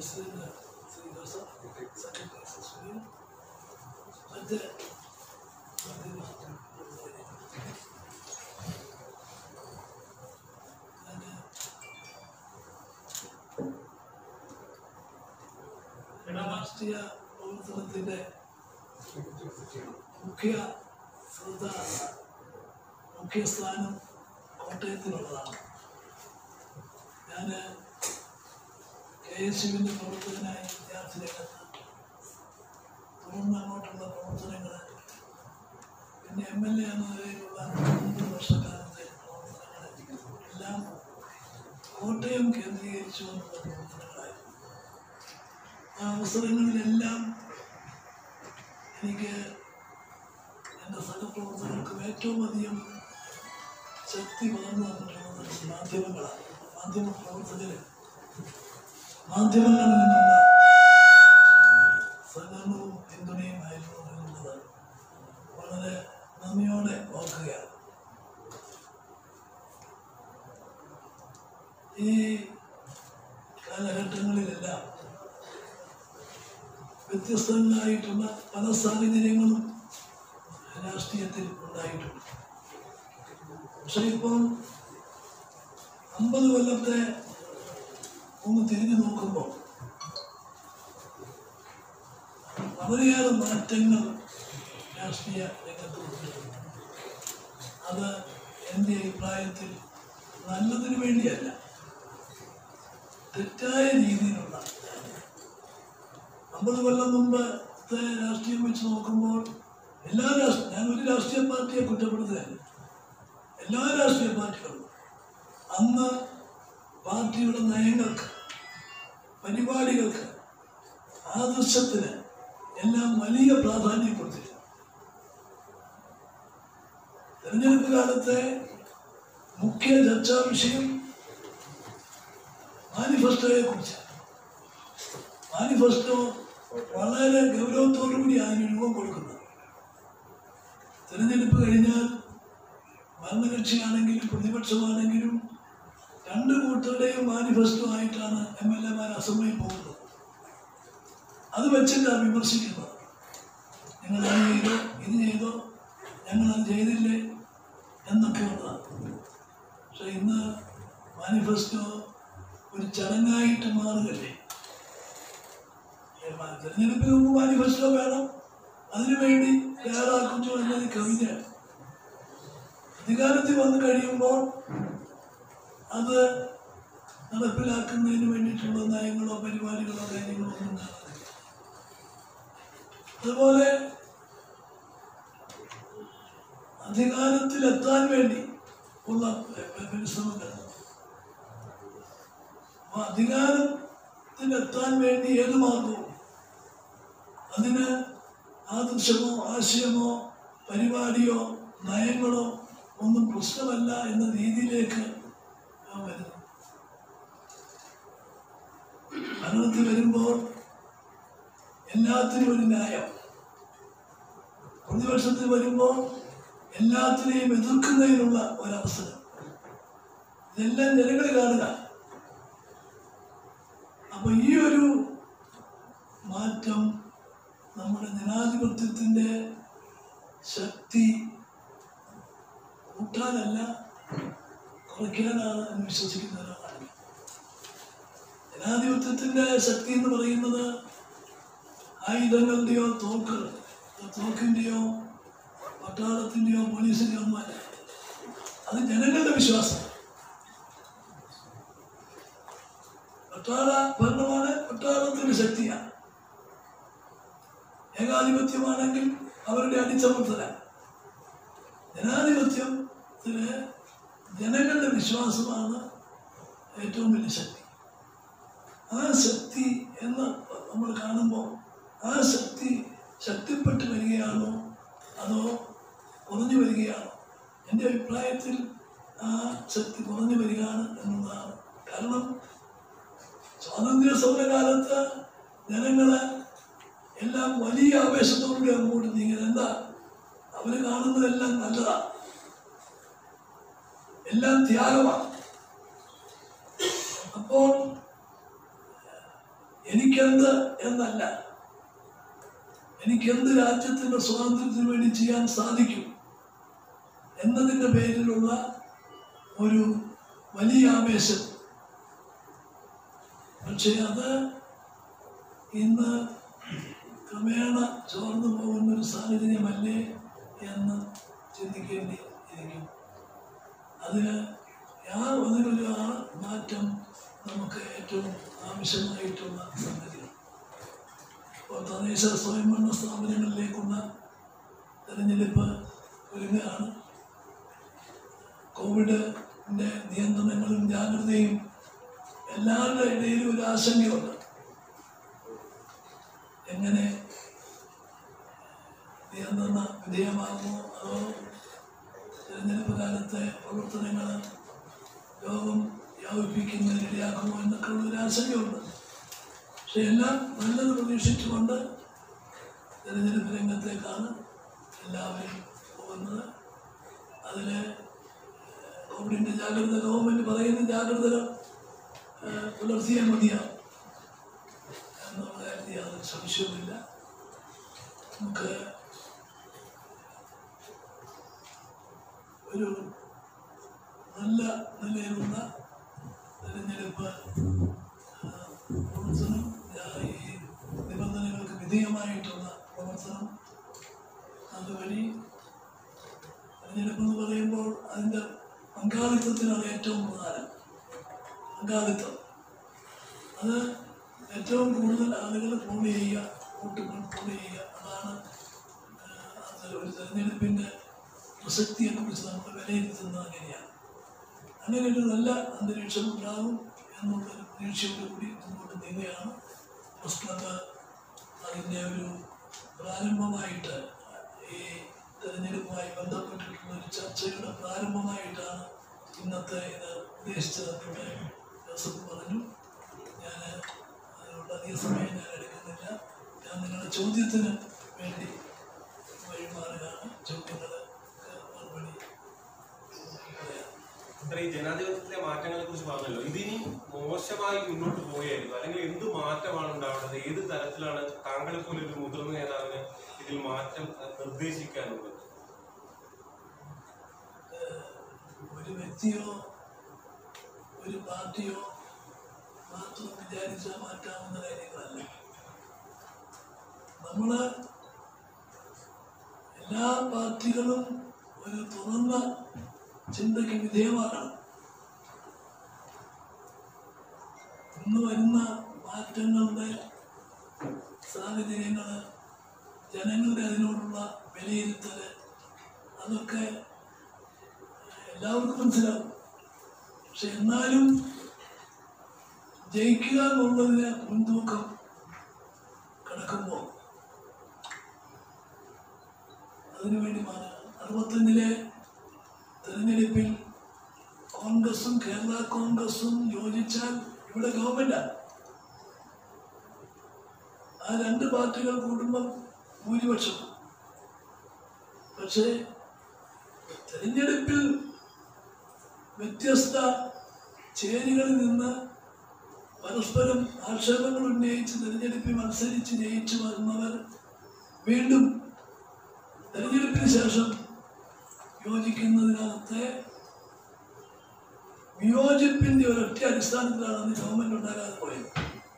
President Shri Joseph secretary Shri Sunil മറ്റ് രാഷ്ട്രീയ പ്രവർത്തനത്തിന്റെ മുഖ്യ ശ്രദ്ധ മുഖ്യ സ്ഥാനം കോട്ടയത്തിലുള്ളതാണ് ഞാൻ കെ എസ് യുവിൻ്റെ പ്രവർത്തകനായി വിദ്യാർത്ഥി രംഗത്ത് തുടർന്ന് അങ്ങോട്ടുള്ള പ്രവർത്തനങ്ങൾ പിന്നെ എം എൽ എ എന്ന നിലയിലുള്ള മൂന്ന് വർഷക്കാലത്തെ പ്രവർത്തനങ്ങൾ എല്ലാം കോട്ടയം കേന്ദ്രീകരിച്ചുകൊണ്ടുള്ള പ്രവർത്തനങ്ങളായിരുന്നു ആ അവസരങ്ങളിലെല്ലാം എനിക്ക് എൻ്റെ സഹപ്രവർത്തകർക്കും ഏറ്റവും അധികം ശക്തി പകർന്നു തന്നിട്ടുള്ളത് മാധ്യമങ്ങളാണ് മാധ്യമ പ്രവർത്തകർ മാധ്യമങ്ങളിൽ നിന്നുള്ള സഹകരണവും പിന്തുണയുമായിരുന്നു എന്നുള്ളത് വളരെ നന്ദിയോടെ ഓർക്കുകയാണ് ഈ കാലഘട്ടങ്ങളിലെല്ലാം വ്യത്യസ്തങ്ങളായിട്ടുള്ള പല സാഹചര്യങ്ങളും രാഷ്ട്രീയത്തിൽ ഉണ്ടായിട്ടുണ്ട് പക്ഷെ ഇപ്പം അമ്പത് കൊല്ലത്തെ ഒന്ന് തിരിഞ്ഞു നോക്കുമ്പോൾ വളരെയേറെ മാറ്റങ്ങൾ രാഷ്ട്രീയ രംഗത്ത് വന്നിട്ടുണ്ട് അത് എൻ്റെ അഭിപ്രായത്തിൽ നല്ലതിനു വേണ്ടിയല്ല തെറ്റായ രീതിയിലുള്ള അമ്പത് കൊല്ലം മുമ്പത്തെ രാഷ്ട്രീയം വെച്ച് നോക്കുമ്പോൾ എല്ലാ രാഷ്ട്രീയ ഞാൻ ഒരു രാഷ്ട്രീയ പാർട്ടിയെ കുറ്റപ്പെടുത്തുകയല്ല എല്ലാ രാഷ്ട്രീയ പാർട്ടികളും അന്ന് പാർട്ടിയുടെ നയങ്ങൾക്ക് പരിപാടികൾക്ക് ആദർശത്തിന് എല്ലാം വലിയ പ്രാധാന്യം കൊടുത്തിരുന്നു തെരഞ്ഞെടുപ്പ് കാലത്തെ മുഖ്യ ചർച്ചാ വിഷയം മാനിഫെസ്റ്റോയെ കുറിച്ചാണ് മാനിഫെസ്റ്റോ വളരെ ഗൗരവത്തോടുകൂടി അതിന് രൂപം കൊടുക്കുന്നത് തെരഞ്ഞെടുപ്പ് കഴിഞ്ഞാൽ ഭരണകക്ഷിയാണെങ്കിലും പ്രതിപക്ഷമാണെങ്കിലും രണ്ട് കൂട്ടരുടെയും മാനിഫെസ്റ്റോ ആയിട്ടാണ് എം എൽ എമാർ അസംബ്ലിയിൽ പോകുന്നത് അത് വെച്ചിട്ടാണ് വിമർശിക്കുന്നത് നിങ്ങൾ അത് ചെയ്തോ ഇത് ചെയ്തോ ഞങ്ങളത് ചെയ്തില്ലേ എന്നൊക്കെ ഉള്ളതാണ് പക്ഷെ ഇന്ന് മാനിഫെസ്റ്റോ ഒരു ചടങ്ങായിട്ട് മാറുകയല്ലേ ഏ, മ- തെരഞ്ഞെടുപ്പിന് മുമ്പ് മാനിഫെസ്റ്റോ വേണം അതിനുവേണ്ടി തയ്യാറാക്കുന്നു എന്നത് കവിതയാണ് അധികാരത്തിൽ വന്നു കഴിയുമ്പോൾ അത് നടപ്പിലാക്കുന്നതിന് വേണ്ടിയിട്ടുള്ള നയങ്ങളോ പരിപാടികളോ കാര്യങ്ങളോ ഒന്നും കാണുന്നില്ല അതുപോലെ അധികാരത്തിലെത്താൻ വേണ്ടി ഉള്ള പ- പ- പരിശ്രമങ്ങൾ അപ്പൊ അധികാരത്തിലെത്താൻ വേണ്ടി ഏത് മാർഗവും അതിന് ആദർശമോ ആശയമോ പരിപാടിയോ നയങ്ങളോ ഒന്നും പ്രശ്നമല്ല എന്ന രീതിയിലേക്ക് നാം വരുന്നു ഭരണത്തിൽ വരുമ്പോൾ എല്ലാത്തിനും ഒരു ന്യായം പ്രതിപക്ഷത്തിൽ വരുമ്പോൾ എല്ലാത്തിനെയും എതിർക്കുന്നതിനുള്ള ഒരവസരം ഇതെല്ലാം ജനങ്ങൾ കാണുക അപ്പൊ ഈ ഒരു മാറ്റം നമ്മുടെ ജനാധിപത്യത്തിന്റെ ശക്തി കൂട്ടാനല്ല കുറയ്ക്കാനാണ് എന്ന് വിശ്വസിക്കുന്ന ഒരാളാണ് ജനാധിപത്യത്തിന്റെ ശക്തി എന്ന് പറയുന്നത് ആയുധങ്ങളുടെയോ തോക്ക് തോക്കിന്റെയോ പട്ടാളത്തിന്റെയോ പോലീസിന്റെയോ ഒന്നുമല്ല അത് ജനങ്ങളുടെ വിശ്വാസം പട്ടാള ഭരണമാണ് പട്ടാളത്തിന്റെ ശക്തിയാണ് ഏകാധിപത്യമാണെങ്കിൽ അവരുടെ അടിച്ചമർത്തല ജനാധിപത്യത്തിന് ജനങ്ങളുടെ വിശ്വാസമാണ് ഏറ്റവും വലിയ ശക്തി ആ ശക്തി എന്ന് നമ്മൾ കാണുമ്പോൾ ആ ശക്തി ശക്തിപ്പെട്ട് വരികയാണോ അതോ കുറഞ്ഞു വരികയാണോ എൻ്റെ അഭിപ്രായത്തിൽ ആ ശക്തി കുറഞ്ഞു വരികയാണ് എന്നുള്ളതാണ് കാരണം സ്വാതന്ത്ര്യ സമരകാലത്ത് ജനങ്ങള് എല്ലാം വലിയ ആവേശത്തോടുകൂടി അങ്ങോട്ട് നീങ്ങുന്നത് എന്താ അവര് കാണുന്നതെല്ലാം നല്ലതാ എല്ലാം ത്യാഗമാണ് അപ്പോൾ എനിക്കെന്ത് എന്നല്ല എനിക്കെന്ത് രാജ്യത്തിന്റെ സ്വാതന്ത്ര്യത്തിന് വേണ്ടി ചെയ്യാൻ സാധിക്കും എന്നതിൻ്റെ പേരിലുള്ള ഒരു വലിയ ആവേശം പക്ഷേ അത് ഇന്ന് ക്രമേണ ചോർന്നു പോകുന്ന ഒരു സാഹചര്യമല്ലേ എന്ന് ചിന്തിക്കേണ്ടി ഇരിക്കും അതിന് ആ അതിനൊരു ആ മാറ്റം നമുക്ക് ഏറ്റവും ആവശ്യമായിട്ടുള്ള സംഗതിയാണ് ഇപ്പോൾ തദ്ദേശ സ്വയംഭരണ സ്ഥാപനങ്ങളിലേക്കുള്ള തെരഞ്ഞെടുപ്പ് ഒരുങ്ങുകയാണ് കോവിഡിൻ്റെ നിയന്ത്രണങ്ങളും ജാഗ്രതയും എല്ലാവരുടെ ഇടയിലും ഒരു ആശങ്കയുണ്ട് എങ്ങനെ നിയന്ത്രണ വിധേയമാകുമോ അതോ തിരഞ്ഞെടുപ്പ് കാലത്തെ പ്രവർത്തനങ്ങൾ രോഗം വ്യാപിപ്പിക്കുന്നതിനിടയാക്കുമോ എന്നൊക്കെ ഉള്ളൊരു ആശങ്കയുണ്ട് പക്ഷെ എല്ലാം നല്ലത് പ്രതീക്ഷിച്ചുകൊണ്ട് തിരഞ്ഞെടുപ്പ് രംഗത്തേക്കാണ് എല്ലാവരും പോകുന്നത് അതിൽ കോവിഡിൻ്റെ ജാഗ്രത ഗവൺമെൻറ് പറയുന്ന ജാഗ്രതകൾ ഏഹ്, പുലർത്തിയേ മതിയാവും എന്നുള്ള കാര്യത്തിൽ യാതൊരു സംശയവുമില്ല നമുക്ക് ഒരു നല്ല നിലയിലുള്ള തെരഞ്ഞെടുപ്പ് ആ, പ്രവർത്തനം ആ, ഈ നിബന്ധനകൾക്ക് വിധേയമായിട്ടുള്ള പ്രവർത്തനം അതുവഴി തെരഞ്ഞെടുപ്പ് എന്ന് പറയുമ്പോൾ അതിൻ്റെ പങ്കാളിത്തത്തിനാണ് ഏറ്റവും പ്രധാനം പങ്കാളിത്തം അത് ഏറ്റവും കൂടുതൽ ആളുകൾ ഫോളോ ചെയ്യുക വോട്ടുകൾ ഫോളോ ചെയ്യുക അതാണ് ആ, അത് ഒരു തെരഞ്ഞെടുപ്പിൻ്റെ പ്രസക്തിയെക്കുറിച്ച് നമ്മൾ വിലയിരുത്തുന്നത് അങ്ങനെയാണ് അങ്ങനെ ഒരു നല്ല അന്തരീക്ഷം ഉണ്ടാകും എന്നുള്ളൊരു പ്രതീക്ഷയോട് കൂടി മുന്നോട്ട് നീങ്ങുകയാണ് പ്രസ് ക്ലബ്ബ് അതിൻ്റെ ഒരു പ്രാരംഭമായിട്ട് ഈ തെരഞ്ഞെടുപ്പുമായി ബന്ധപ്പെട്ടിട്ടുള്ള ഒരു ചർച്ചയുടെ പ്രാരംഭമായിട്ടാണ് ഇന്നത്തെ ഇത് ഉദ്ദേശിച്ചതെന്ന് ഇവിടെ ജോസഫ് പറഞ്ഞു ഞാൻ അതിനുള്ള അധിക സമയം ഞാൻ എടുക്കുന്നില്ല ഞാൻ നിങ്ങളുടെ ചോദ്യത്തിന് വേണ്ടി വഴിമാറുകയാണ് ചോദ്യങ്ങൾ മറുപടി പറയാം ഇത്ര ഈ ജനാധിപത്യത്തിലെ മാറ്റങ്ങളെ കുറിച്ച് പറഞ്ഞല്ലോ ഇതിനി മോശമായി മുന്നോട്ട് പോയായിരുന്നു അല്ലെങ്കിൽ എന്ത് മാറ്റമാണ് ഉണ്ടാവേണ്ടത് ഏത് തരത്തിലാണ് താങ്കളെ പോലെ ഒരു മുതിർന്ന നേതാവിന് ഇതിൽ മാറ്റം അഹ്, നിർദ്ദേശിക്കാനുള്ളത് ഒരു വ്യക്തിയോ ഒരു പാർട്ടിയോ മാത്രം വിചാരിച്ചാൽ മാറ്റാവുന്ന കാര്യങ്ങളല്ല നമ്മള് എല്ലാ പാർട്ടികളും ഒരു തുറന്ന ചിന്തയ്ക്ക് വിധേയമാകണം ഇന്ന് വരുന്ന മാറ്റങ്ങളുടെ സാഹചര്യങ്ങൾ ജനങ്ങളുടെ അതിനോടുള്ള വിലയിരുത്തൽ അതൊക്കെ എല്ലാവർക്കും മനസ്സിലാവും പക്ഷെ എന്നാലും ജയിക്കുക എന്നുള്ളതിന് മുൻതൂക്കം കിടക്കുമ്പോൾ അതിനുവേണ്ടി മാറുക അറുപത്തഞ്ചിലെ തെരഞ്ഞെടുപ്പിൽ കോൺഗ്രസും കേരള കോൺഗ്രസും യോജിച്ചാൽ ഇവിടെ ഗവൺമെന്റാണ് ആ രണ്ട് പാർട്ടികൾ കൂടുമ്പം ഭൂരിപക്ഷം പക്ഷേ തെരഞ്ഞെടുപ്പിൽ വ്യത്യസ്ത ചേരികളിൽ നിന്ന് പരസ്പരം ആക്ഷേപങ്ങൾ ഉന്നയിച്ച് തെരഞ്ഞെടുപ്പിൽ മത്സരിച്ച് ജയിച്ചു വരുന്നവർ വീണ്ടും തെരഞ്ഞെടുപ്പിന് ശേഷം യോജിക്കുന്നതിനകത്തെ വിയോജിപ്പിന്റെ ഒരൊറ്റ അടിസ്ഥാനത്തിലാണ് അന്ന് ഗവൺമെന്റ് ഉണ്ടാകാതെ പോയത്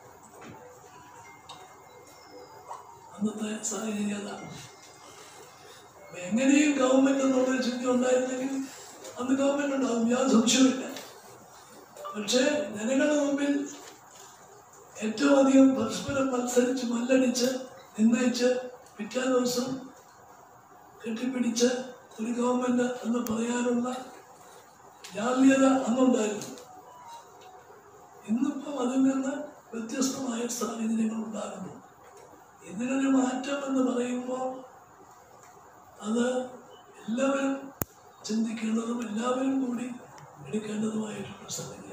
അന്നത്തെ സാഹചര്യം അതാണ് അപ്പൊ എങ്ങനെയും ഗവൺമെന്റ് എന്നുള്ളൊരു ചിന്ത ഉണ്ടായിരുന്നെങ്കിൽ അന്ന് ഗവൺമെന്റ് ഉണ്ടാവും യാതൊരു സംശയമില്ല പക്ഷേ ജനങ്ങളുടെ മുമ്പിൽ ഏറ്റവും അധികം പരസ്പരം മത്സരിച്ച് മല്ലടിച്ച് നിർണയിച്ച് പിറ്റേ ദിവസം കെട്ടിപ്പിടിച്ച് ഒരു ഗവൺമെന്റ് എന്ന് പറയാനുള്ള ജാള്യത അന്നുണ്ടായിരുന്നു ഇന്നിപ്പം അതിൽ നിന്ന് വ്യത്യസ്തമായ സാഹചര്യങ്ങൾ ഉണ്ടാകുന്നു ഇതിനൊരു മാറ്റം എന്ന് പറയുമ്പോൾ അത് എല്ലാവരും ചിന്തിക്കേണ്ടതും എല്ലാവരും കൂടി എടുക്കേണ്ടതുമായിട്ടുള്ള സംഗതിയാണ്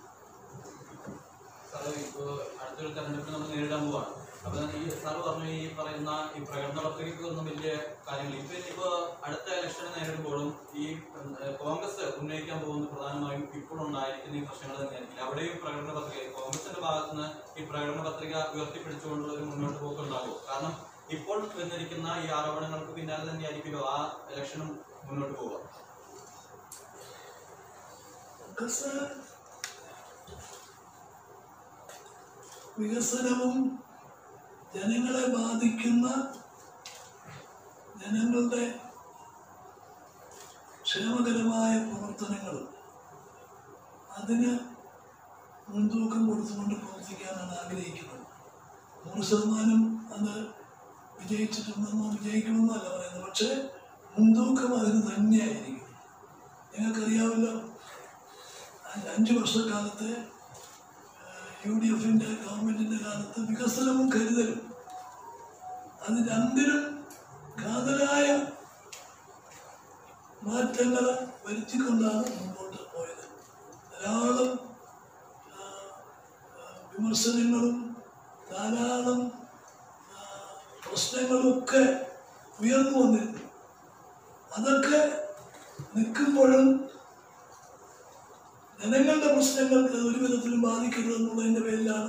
സാറ് ഇപ്പോൾ അടുത്തൊരു തെരഞ്ഞെടുപ്പ് നമ്മൾ നേരിടാൻ പോവാണ് അപ്പൊ ഈ സാറ് പറഞ്ഞു ഈ പറയുന്ന ഈ പ്രകടന പത്രികയ്ക്കൊന്നും വലിയ കാര്യങ്ങൾ ഇപ്പൊ ഇനിയിപ്പോ അടുത്ത ഇലക്ഷൻ നേരിടുമ്പോഴും ഈ ഏഹ്, കോൺഗ്രസ് ഉന്നയിക്കാൻ പോകുന്ന പ്രധാനമായും ഇപ്പോൾ ഉണ്ടായിരിക്കുന്ന ഈ പ്രശ്നങ്ങൾ തന്നെയായിരിക്കും അവിടെയും പ്രകടന പത്രിക കോൺഗ്രസിന്റെ ഭാഗത്ത് നിന്ന് ഈ പ്രകടന പത്രിക ഉയർത്തിപ്പിടിച്ചുകൊണ്ടുള്ള ഒരു മുന്നോട്ട് പോക്ക് ഉണ്ടാകും കാരണം ഇപ്പോൾ വന്നിരിക്കുന്ന ഈ ആരോപണങ്ങൾക്ക് പിന്നാലെ തന്നെയായിരിക്കുമല്ലോ ആ ഇലക്ഷനും മുന്നോട്ട് പോവുക കോൺഗ്രസ് വികസനവും ജനങ്ങളെ ബാധിക്കുന്ന ജനങ്ങളുടെ ക്ഷേമകരമായ പ്രവർത്തനങ്ങളും അതിന് മുൻതൂക്കം കൊടുത്തുകൊണ്ട് പ്രവർത്തിക്കാനാണ് ആഗ്രഹിക്കുന്നത് നൂറ് ശതമാനം അത് വിജയിച്ചിട്ടുണ്ടെന്നോ വിജയിക്കണമെന്നോ അല്ല പറയുന്നത് പക്ഷേ മുൻതൂക്കം അതിന് തന്നെയായിരിക്കും നിങ്ങൾക്കറിയാമല്ലോ അഞ്ച് അഞ്ച് വർഷക്കാലത്തെ യു ഡി എഫിൻ്റെ ഗവൺമെൻറ്റിൻ്റെ കാലത്ത് വികസനവും കരുതലും അത് രണ്ടിനും കാതലായ മാറ്റങ്ങൾ വരുത്തിക്കൊണ്ടാണ് മുമ്പോട്ട് പോയത് ധാരാളം ആ, ആ, വിമർശനങ്ങളും ധാരാളം ആ, പ്രശ്നങ്ങളുമൊക്കെ ഉയർന്നു വന്നിരുന്നു അതൊക്കെ നിൽക്കുമ്പോഴും ജനങ്ങളുടെ പ്രശ്നങ്ങൾക്ക് ഒരു വിധത്തിലും ബാധിക്കരുത് എന്നുള്ളതിൻ്റെ പേരിലാണ്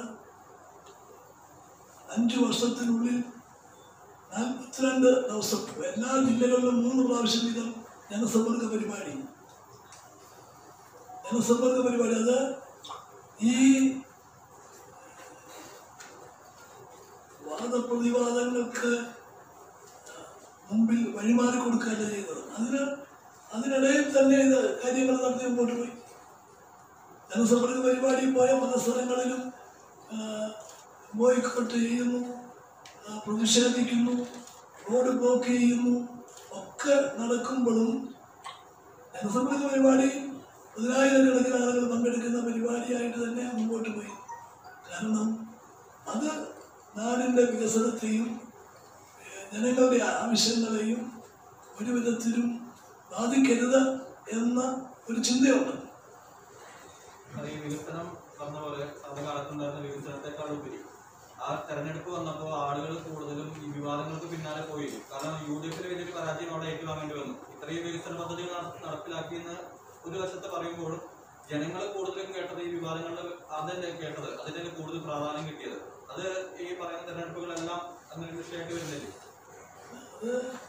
അഞ്ചു വർഷത്തിനുള്ളിൽ നാൽപ്പത്തിരണ്ട് ദിവസം എല്ലാ ജില്ലകളിലും മൂന്ന് പ്രാവശ്യം വീതം ജനസമ്പർക്ക പരിപാടി ജനസമ്പർക്ക പരിപാടി അത് ഈ വാദപ്രതിവാദങ്ങൾക്ക് മുമ്പിൽ വഴിമാറി കൊടുക്കുകയല്ല ചെയ്തത് അതിന് അതിനിടയിൽ തന്നെ ഇത് കാര്യങ്ങൾ നടത്തി മുമ്പോട്ട് പോയി ജനസമ്പർക്ക പരിപാടി പോയ പല സ്ഥലങ്ങളിലും ബോയ്ക്കോട്ട് ചെയ്യുന്നു ആ, പ്രതിഷേധിക്കുന്നു റോഡ് ബ്ലോക്ക് ചെയ്യുന്നു ഒക്കെ നടക്കുമ്പോഴും ജനസമ്പർക്ക പരിപാടി പതിനായിരക്കണക്കിന് ആളുകൾ പങ്കെടുക്കുന്ന പരിപാടിയായിട്ട് തന്നെ മുമ്പോട്ട് പോയി കാരണം അത് നാടിൻ്റെ വികസനത്തെയും ഏഹ്, ജനങ്ങളുടെ ആവശ്യങ്ങളെയും ഒരു വിധത്തിലും ബാധിക്കരുത് എന്ന ഒരു ചിന്തയുണ്ട് അത് ഈ വികസനം പറഞ്ഞ പോലെ സമകാലത്തുണ്ടായിരുന്ന വികസനത്തെക്കാൾ ഉപരി ആ തെരഞ്ഞെടുപ്പ് വന്നപ്പോൾ ആളുകൾ കൂടുതലും ഈ വിവാദങ്ങൾക്ക് പിന്നാലെ പോയി കാരണം യു ഡി എഫിന് വലിയൊരു പരാജയം അവിടെ ഏറ്റുവാങ്ങേണ്ടി വന്നു ഇത്രയും വികസന പദ്ധതികൾ നട- നടപ്പിലാക്കിയെന്ന് ഒരു വശത്ത് പറയുമ്പോഴും ജനങ്ങൾ കൂടുതലും കേട്ടത് ഈ വിവാദങ്ങളുടെ അതല്ലേ കേട്ടത് അതിന്റെ കൂടുതൽ പ്രാധാന്യം കിട്ടിയത് അത് ഈ പറയുന്ന തെരഞ്ഞെടുപ്പുകളെല്ലാം അങ്ങനെ ഒരു വിഷയമായിട്ട് വരുന്നില്ലേ അത്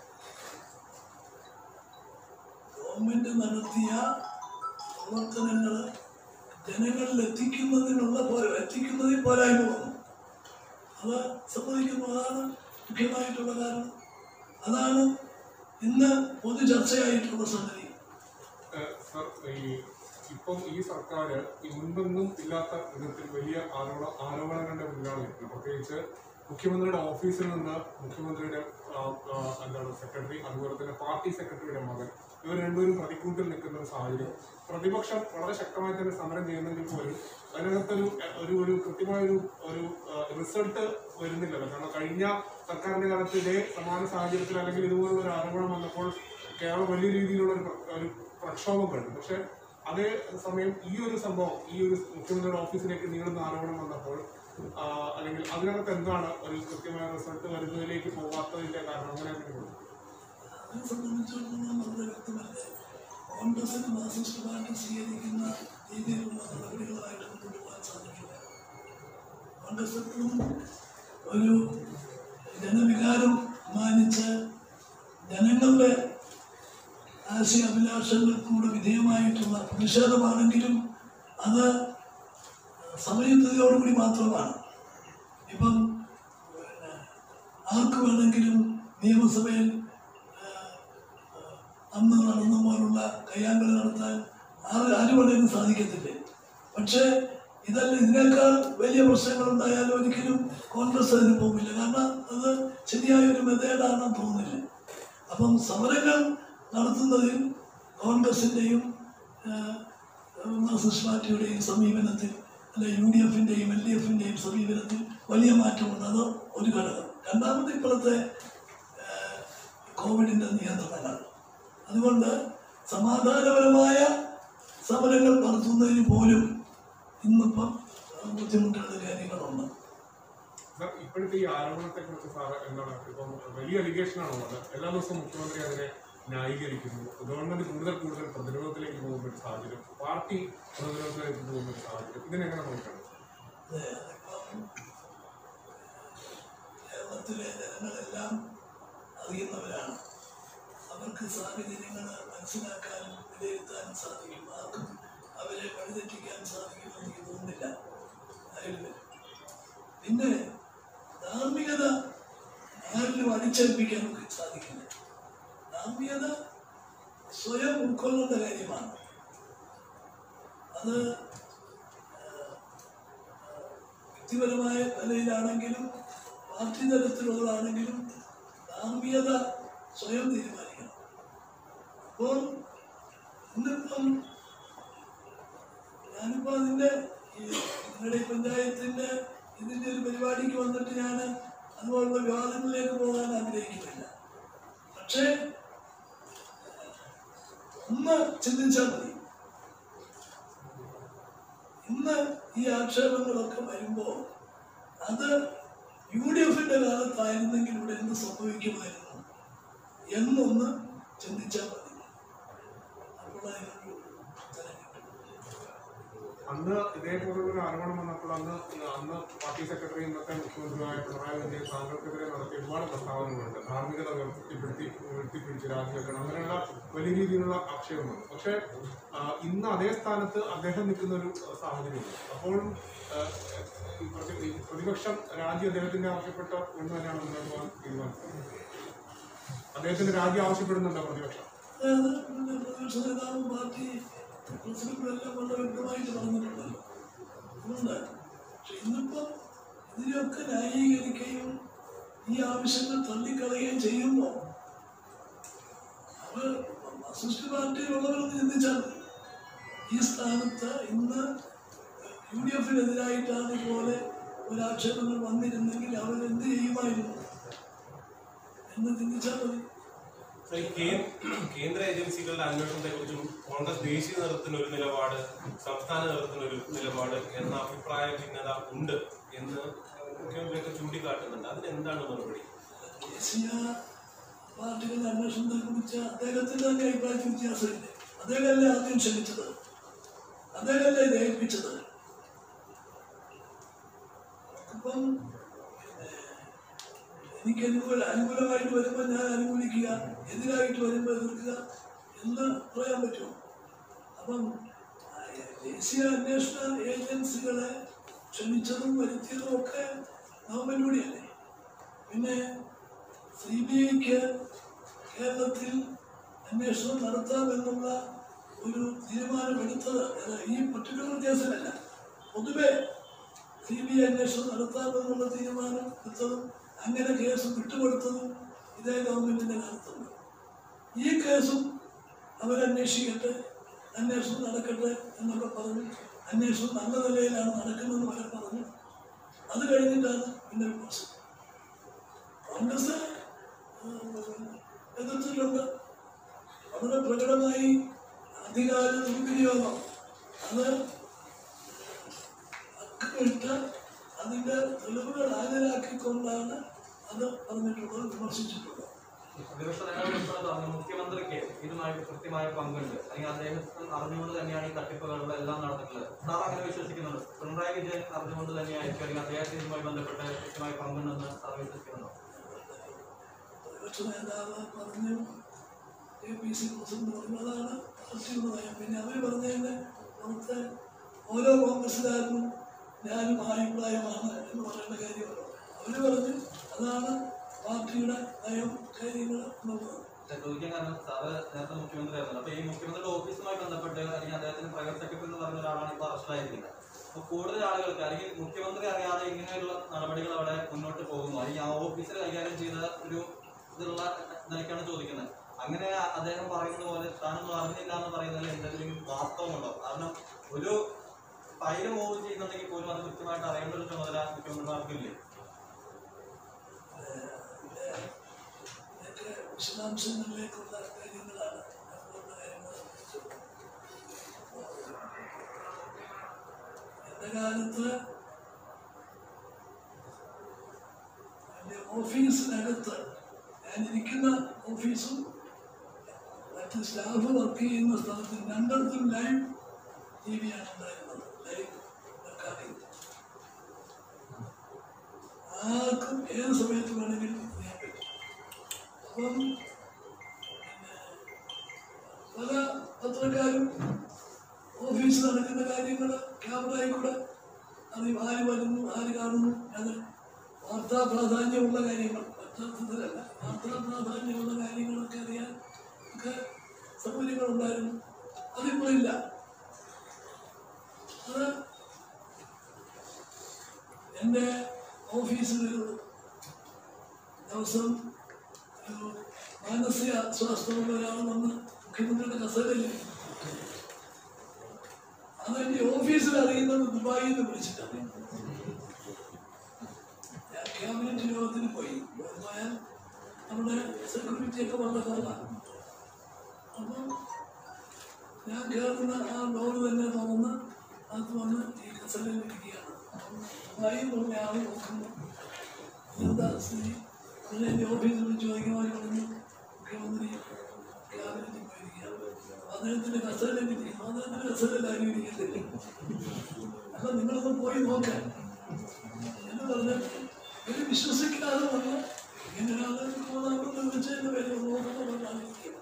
ഗവൺമെന്റ് നടത്തിയ പ്രവർത്തനങ്ങൾ ജനങ്ങളിൽ എത്തിക്കുന്നതിനുള്ള പോ- എത്തിക്കുന്നതിൽ പോരായ്മ വന്നു അത് സമ്മതിക്കുന്നു അതാണ് മുഖ്യമായിട്ടുള്ള കാരണം അതാണ് ഇന്ന് പൊതു ചർച്ചയായിട്ടുള്ള സംഗതി ഏഹ് സർ ഈ ഇപ്പം ഈ സർക്കാർ ഈ മുൻപൊന്നും ഇല്ലാത്ത വിധത്തിൽ വലിയ ആരോപണ ആരോപണങ്ങളുടെ മുന്നിലാണ് നിൽക്കുന്നത് പ്രത്യേകിച്ച് മുഖ്യമന്ത്രിയുടെ ഓഫീസിൽ നിന്ന് മുഖ്യമന്ത്രിയുടെ ആ, ആ, എന്താണ് സെക്രട്ടറി അതുപോലെ തന്നെ പാർട്ടി സെക്രട്ടറിയുടെ മകൻ ഇവർ രണ്ടുപേരും പ്രതിക്കൂട്ടിൽ നിൽക്കുന്ന ഒരു സാഹചര്യം പ്രതിപക്ഷം വളരെ ശക്തമായി തന്നെ സമരം ചെയ്യുന്നെങ്കിൽ പോലും അതിനകത്തൊരു ഒരു ഒരു കൃത്യമായ ഒരു ഒരു റിസൾട്ട് വരുന്നില്ലല്ലോ കാരണം കഴിഞ്ഞ സർക്കാരിന്റെ കാലത്ത് ഇതേ സമാന സാഹചര്യത്തിൽ അല്ലെങ്കിൽ ഇതുപോലുള്ള ഒരു ആരോപണം വന്നപ്പോൾ കേരളം വലിയ രീതിയിലുള്ള ഒരു പ്ര- ഒരു പ്രക്ഷോഭം കണ്ടു പക്ഷെ അതേ സമയം ഈ ഒരു സംഭവം ഈ ഒരു മുഖ്യമന്ത്രിയുടെ ഓഫീസിലേക്ക് നീളുന്ന ആരോപണം വന്നപ്പോൾ ആ, അല്ലെങ്കിൽ അതിനകത്ത് എന്താണ് ഒരു കൃത്യമായ റിസൾട്ട് വരുന്നതിലേക്ക് പോകാത്തതിന്റെ കാരണം അങ്ങനെ എന്തെങ്കിലും ഉണ്ടോ? അതിനെ സംബന്ധിച്ചിടത്തോളം വളരെ വ്യക്തമല്ലേ കോൺഗ്രസിന് മാർക്സിസ്റ്റ് പാർട്ടി സ്വീകരിക്കുന്ന രീതിയിലുള്ള നടപടികളായിട്ട് മുന്നോട്ട് പോകാൻ സാധിക്കില്ല കോൺഗ്രസ് എപ്പോഴും ഒരു ജനവികാരം മാനിച്ച് ജനങ്ങളുടെ ആശയ അഭിലാഷങ്ങൾക്കൂടെ വിധേയമായിട്ടുള്ള പ്രതിഷേധമാണെങ്കിലും അത് സമയത്തതയോടുകൂടി മാത്രമാണ് ഇപ്പം പിന്നെ ആർക്ക് വേണമെങ്കിലും നിയമസഭയിൽ ആ, ആ, അന്ന് നടന്ന പോലുള്ള കയ്യാങ്കളി നടത്താൻ ആര് ആര് വേണമെങ്കിലും സാധിക്കത്തില്ലേ പക്ഷേ ഇതല്ല ഇതിനേക്കാൾ വലിയ പ്രശ്നങ്ങൾ ഉണ്ടായാലും ഒരിക്കലും കോൺഗ്രസ് അതിന് പോകില്ല കാരണം അത് ശരിയായ ഒരു മെത്തേഡാണെന്ന് തോന്നുന്നില്ല അപ്പം സമരങ്ങൾ നടത്തുന്നതിൽ കോൺഗ്രസിൻ്റെയും മാർക്സിസ്റ്റ് പാർട്ടിയുടെയും സമീപനത്തിൽ അല്ലെ യു ഡി എഫിൻ്റെയും എൽ ഡി എഫിൻ്റെയും സമീപനത്തിൽ വലിയ മാറ്റമുണ്ട് അത് ഒരു ഘടകം രണ്ടാമത് ഇപ്പോഴത്തെ ഏഹ്, കോവിഡിൻ്റെ നിയന്ത്രണങ്ങൾ അതുകൊണ്ട് സമാധാനപരമായ സമരങ്ങൾ നടത്തുന്നതിന് പോലും ഇന്നിപ്പം ഏഹ്, ബുദ്ധിമുട്ടുള്ള കാര്യങ്ങളുണ്ട് സർ ഇപ്പോഴത്തെ ഈ ആരോപണത്തെ കുറിച്ച് സാർ എന്താണ് ഇപ്പം വലിയ അലിഗേഷൻ ആണ് ഉള്ളത് എല്ലാ ദിവസവും മുഖ്യമന്ത്രി അതിനെ ന്യായീകരിക്കുന്നു ഗവൺമെന്റ് കൂടുതൽ കൂടുതൽ പ്രതിരോധത്തിലേക്ക് പോകുന്നു പോകുന്ന ഒരു സാഹചര്യം പാർട്ടി പ്രതിരോധത്തിലേക്ക് പോകുന്ന ഒരു സാഹചര്യം ഇതിനെങ്ങനെ നോക്കണം അതെ, അതിപ്പം കേരളത്തിലെ ജനങ്ങളെല്ലാം അറിയുന്നവരാണ് അവർക്ക് സാഹചര്യങ്ങൾ മനസ്സിലാക്കാനും വിലയിരുത്താനും സാധിക്കും ആർക്കും അവരെ വഴിതെറ്റിക്കാൻ സാധിക്കുമെന്ന് എനിക്ക് തോന്നുന്നില്ല അതിൽ പിന്നെ ധാർമ്മികത ആരിലും അടിച്ചേൽപ്പിക്കാൻ നമുക്ക് സാധിക്കില്ല ധാർമ്മികത സ്വയം ഉൾക്കൊള്ളേണ്ട കാര്യമാണ് അത് വ്യക്തിപരമായ നിലയിലാണെങ്കിലും പാർട്ടി തലത്തിലുള്ളതാണെങ്കിലും ധാർമ്മികത സ്വയം തീരുമാനിക്കണം അപ്പോൾ ഇന്നിപ്പം ഞാനിപ്പോൾ അതിൻ്റെ ഈ നിങ്ങളുടെ ഈ പഞ്ചായത്തിൻ്റെ ഇതിൻ്റെ ഒരു പരിപാടിക്ക് വന്നിട്ട് ഞാൻ അതുപോലുള്ള വിവാദങ്ങളിലേക്ക് പോകാൻ ആഗ്രഹിക്കുന്നില്ല പക്ഷേ ഒന്ന് ചിന്തിച്ചാൽ മതി ഇന്ന് ഈ ആക്ഷേപങ്ങളൊക്കെ വരുമ്പോൾ അത് യു ഡി എഫിന്റെ കാലത്തായിരുന്നെങ്കിൽ ഇവിടെ എന്ത് സംഭവിക്കുമായിരുന്നു എന്നൊന്ന് ചിന്തിച്ചാൽ മതി അപ്പോൾ അതിനൊരു ഉത്തരം കിട്ടും. അന്ന് ഇതേപോലുള്ള ഒരു ആരോപണം വന്നപ്പോൾ അന്ന് അന്ന് പാർട്ടി സെക്രട്ടറി ഇന്നത്തെ മുഖ്യമന്ത്രിയായ പിണറായി വിജയൻ താങ്കൾക്കെതിരെ നടത്തിയ ഒരുപാട് പ്രസ്താവനകളുണ്ട് ധാർമ്മികത ഉയർത്തിപ്പിടുത്തി ഉയർത്തിപ്പിടിച്ച് രാജിവെക്കണം അങ്ങനെയുള്ള വലിയ രീതിയിലുള്ള ആക്ഷേപമാണ് പക്ഷേ ആ, ഇന്ന് അതേ സ്ഥാനത്ത് അദ്ദേഹം നിൽക്കുന്ന ഒരു സാഹചര്യമുണ്ട് അപ്പോൾ ആ, ഈ പ്രതി- ഈ പ്രതിപക്ഷം രാജി അദ്ദേഹത്തിന്റെ ആവശ്യപ്പെട്ട എന്ന് തന്നെയാണ് മുന്നോട്ട് പോകാൻ തീരുമാനിച്ചത് അദ്ദേഹത്തിന്റെ രാജി ആവശ്യപ്പെടുന്നുണ്ടോ പ്രതിപക്ഷം അതായത് പിന്നെ പ്രതിപക്ഷ നേതാവും പാർട്ടി പ്രസിഡന്റും എല്ലാം വളരെ വ്യക്തമായിട്ട് പറഞ്ഞിട്ടുണ്ടല്ലോ അതുകൊണ്ട് പക്ഷെ ഇന്നിപ്പം ഇതിനെയൊക്കെ ന്യായീകരിക്കുകയും ഈ ആവശ്യങ്ങൾ തള്ളിക്കളയുകയും ചെയ്യുമ്പോൾ അവർ മാർക്സിസ്റ്റ് പാർട്ടിയിലുള്ളവരൊന്ന് ചിന്തിച്ചാൽ മതി ഈ സ്ഥാനത്ത് ഇന്ന് യു ഡി എഫിനെതിരായിട്ടാണ് ഇതുപോലെ ഒരാക്ഷേപങ്ങൾ വന്നിരുന്നെങ്കിൽ അവരെന്ത് ചെയ്യുമായിരുന്നു എന്ന് ചിന്തിച്ചാൽ മതി ഈ കേ- കേന്ദ്ര ഏജൻസികളുടെ അന്വേഷണത്തെ കുറിച്ചും കോൺഗ്രസ് ദേശീയ നേതൃത്വത്തിന് ഒരു നിലപാട് സംസ്ഥാന നേതൃത്വത്തിന് ഒരു നിലപാട് എന്ന അഭിപ്രായ ഭിന്നത ഉണ്ട് എന്ന് മുഖ്യമന്ത്രിയൊക്കെ ചൂണ്ടിക്കാട്ടുന്നുണ്ട് അതിന് എന്താണ് മറുപടി ദേശീയ പാർട്ടികളുടെ അന്വേഷണത്തെ കുറിച്ച് അദ്ദേഹത്തിന്റെ തന്നെ അഭിപ്രായത്തിൽ വ്യത്യാസമില്ലേ അദ്ദേഹമല്ലേ ആദ്യം ക്ഷണിച്ചത് അദ്ദേഹമല്ലേ ഇത് ഏൽപ്പിച്ചത് ഇപ്പം എനിക്ക് അനുകൂല അനുകൂലമായിട്ട് വരുമ്പോൾ ഞാൻ അനുകൂലിക്കുക എതിരായിട്ട് വരുമ്പോൾ എതിർക്കുക എന്ന് പറയാൻ പറ്റുമോ അപ്പം ആ, ദേശീയ അന്വേഷണ ഏജൻസികളെ ക്ഷണിച്ചതും വരുത്തിയതും ഒക്കെ ഗവൺമെന്റ് കൂടിയല്ലേ പിന്നെ സി ബി ഐക്ക് കേരളത്തിൽ അന്വേഷണം നടത്താമെന്നുള്ള ഒരു തീരുമാനമെടുത്തത് അത് ഈ പർട്ടിക്കുലർ കേസിലല്ല പൊതുവെ സി ബി ഐ അന്വേഷണം നടത്താമെന്നുള്ള തീരുമാനം എടുത്തതും അങ്ങനെ കേസ് വിട്ടുകൊടുത്തതും ഇതേ ഗവൺമെന്റിന്റെ കാലത്തുണ്ട് ഈ കേസും അവരന്വേഷിക്കട്ടെ അന്വേഷണം നടക്കട്ടെ എന്നൊക്കെ പറഞ്ഞു അന്വേഷണം നല്ല നിലയിലാണ് നടക്കുന്നതെന്ന് വരെ പറഞ്ഞു അത് കഴിഞ്ഞിട്ടാണ് പിന്നെ വിമർശനം കോൺഗ്രസ് എതിർത്തിട്ടുണ്ട് വളരെ പ്രകടമായി അധികാര ദുർവിനിയോഗം അത് അക്കമിട്ട് അതിന്റെ തെളിവുകൾ ഹാജരാക്കിക്കൊണ്ടാണ് അത് പറഞ്ഞിട്ടുള്ളത് വിമർശിച്ചിട്ടുള്ളത് പ്രതിപക്ഷ നേതാവ് ഉൾപ്പെടെ പറഞ്ഞു മുഖ്യമന്ത്രിക്ക് ഇതുമായിട്ട് കൃത്യമായ പങ്കുണ്ട് അല്ലെങ്കിൽ അദ്ദേഹത്തിന് അറിഞ്ഞുകൊണ്ട് തന്നെയാണ് ഈ തട്ടിപ്പുകളെല്ലാം നടന്നിട്ടുള്ളത് സാർ അങ്ങനെ വിശ്വസിക്കുന്നുണ്ട് പിണറായി വിജയൻ അറിഞ്ഞുകൊണ്ട് തന്നെയായിരിക്കും അല്ലെങ്കിൽ അദ്ദേഹത്തിന് ഇതുമായി ബന്ധപ്പെട്ട് കൃത്യമായ പങ്കുണ്ടെന്ന് സാർ വിശ്വസിക്കുന്നുണ്ടോ പ്രതിപക്ഷ നേതാവ് പറഞ്ഞു എ പി സി പ്രസിഡന്റ് പറഞ്ഞതാണ് പാർട്ടിയുടെ നയം പിന്നെ അവർ പറഞ്ഞതിന് പുറത്ത് ഓരോ കോൺഗ്രസ്സുകാരനും ഞാനും ആ അഭിപ്രായമാണ് എന്ന് പറയേണ്ട കാര്യമല്ലോ അവർ പറഞ്ഞു അതാണ് പാർട്ടിയുടെ നയം കാര്യങ്ങൾ എന്നുള്ളത് ഞാൻ ചോദിക്കാൻ കാരണം സാറ് നേരത്തെ മുഖ്യമന്ത്രി ആയിരുന്നു അപ്പൊ ഈ മുഖ്യമന്ത്രിയുടെ ഓഫീസുമായി ബന്ധപ്പെട്ട് അല്ലെങ്കിൽ അദ്ദേഹത്തിന് പ്രൈവറ്റ് സെക്രട്ടറി എന്ന് പറഞ്ഞ ഒരാളാണ് ഇപ്പോൾ അറസ്റ്റിലായിരിക്കുന്നത് അപ്പൊ കൂടുതൽ ആളുകൾക്ക് അല്ലെങ്കിൽ മുഖ്യമന്ത്രി അറിയാതെ ഇങ്ങനെയുള്ള നടപടികൾ അവിടെ മുന്നോട്ട് പോകുന്നു അല്ലെങ്കിൽ ആ ഓഫീസിൽ കൈകാര്യം ചെയ്ത ഒരു ഇതുള്ള നിലയ്ക്കാണ് ചോദിക്കുന്നത് അങ്ങനെ അദ്ദേഹം പറയുന്നത് പോലെ താനൊന്നും അറിഞ്ഞില്ല എന്ന് പറയുന്നതിൽ എന്തെങ്കിലും വാസ്തവമുണ്ടോ കാരണം ഒരു ഫയൽ മൂവ് ചെയ്യുന്നുണ്ടെങ്കിൽ പോലും അത് കൃത്യമായിട്ട് അറിയേണ്ട ഒരു ചുമതല മുഖ്യമന്ത്രിമാർക്കില്ലേ ഇതിന്റെ വിശദാംശങ്ങളിലേക്കുള്ള കാര്യങ്ങളാണ് അതുപോലുള്ള കാര്യങ്ങൾ എന്റെ കാലത്ത് എൻ്റെ ഓഫീസിനകത്ത് ഞാനിരിക്കുന്ന ഓഫീസും മറ്റ് പത്ത് സ്റ്റാഫ് വർക്ക് ചെയ്യുന്ന സ്ഥലത്ത് രണ്ടിടത്തും ലൈവ് ടി വിയാണ് ഉണ്ടായിരുന്നത് ലൈവ് റെക്കോർഡിംഗ് ആർക്കും ഏത് സമയത്ത് വേണമെങ്കിലും ചെയ്യാൻ പറ്റും അപ്പം പിന്നെ പല പത്രക്കാരും ഓഫീസിൽ നടക്കുന്ന കാര്യങ്ങൾ ക്യാമറയിൽ കൂടെ അറിയും ആര് വരുന്നു ആര് കാണുന്നു അത് വാർത്താ പ്രാധാന്യമുള്ള കാര്യങ്ങൾ മറ്റർത്ഥത്തിലല്ല വാർത്താ പ്രാധാന്യമുള്ള കാര്യങ്ങളൊക്കെ അറിയാൻ ഒക്കെ സൗകര്യങ്ങളുണ്ടായിരുന്നു അതിപ്പോൾ ഇല്ല അത് എൻ്റെ ഓഫീസിൽ ഒരു ദിവസം ഒരു മാനസിക സ്വാസ്ഥ്യമുള്ള ഒരാൾ വന്ന് മുഖ്യമന്ത്രിയുടെ കസേരയിൽ അതെന്റെ ഓഫീസിൽ അറിയുന്നത് ദുബായിൽ നിന്ന് വിളിച്ചിട്ടാണ് ഞാൻ ക്യാബിനറ്റ് യോഗത്തിന് പോയി പോയാൽ നമ്മുടെ സെക്യൂരിറ്റി ഒക്കെ വളരെ കുറവാണ് അപ്പം ഞാൻ കയറുന്ന ആ ഡോറ് തന്നെ തുറന്ന് അത് വന്ന് ഈ കസേരയിൽ ഇരിക്കുകയാണ് ദുബായിൽ നിന്നുള്ള ആൾ നോക്കുന്നു എന്താ സ്ഥിതി അങ്ങനെ എൻ്റെ ഓഫീസിൽ വിളിച്ച് ചോദിക്കുമ്പോൾ പറഞ്ഞു മുഖ്യമന്ത്രി ക്യാബിനറ്റിൽ പോയിരിക്കുകയാണ് അദ്ദേഹത്തിന്റെ കസേരയിൽ ഇരിക്കുന്നു അദ്ദേഹത്തിന്റെ കസേരയിൽ ആരും ഇരിക്കുന്നില്ല അപ്പൊ നിങ്ങളൊന്ന് പോയി നോക്കാൻ എന്ന് പറഞ്ഞാൽ ഇവര് വിശ്വസിക്കാതെ വന്ന് ഇങ്ങനെയാണ് മൂന്നാമത്തെ വിളിച്ചതിന്റെ പേര് നോക്കുന്നത് കൊണ്ടാണ് ഇരിക്കുന്നത്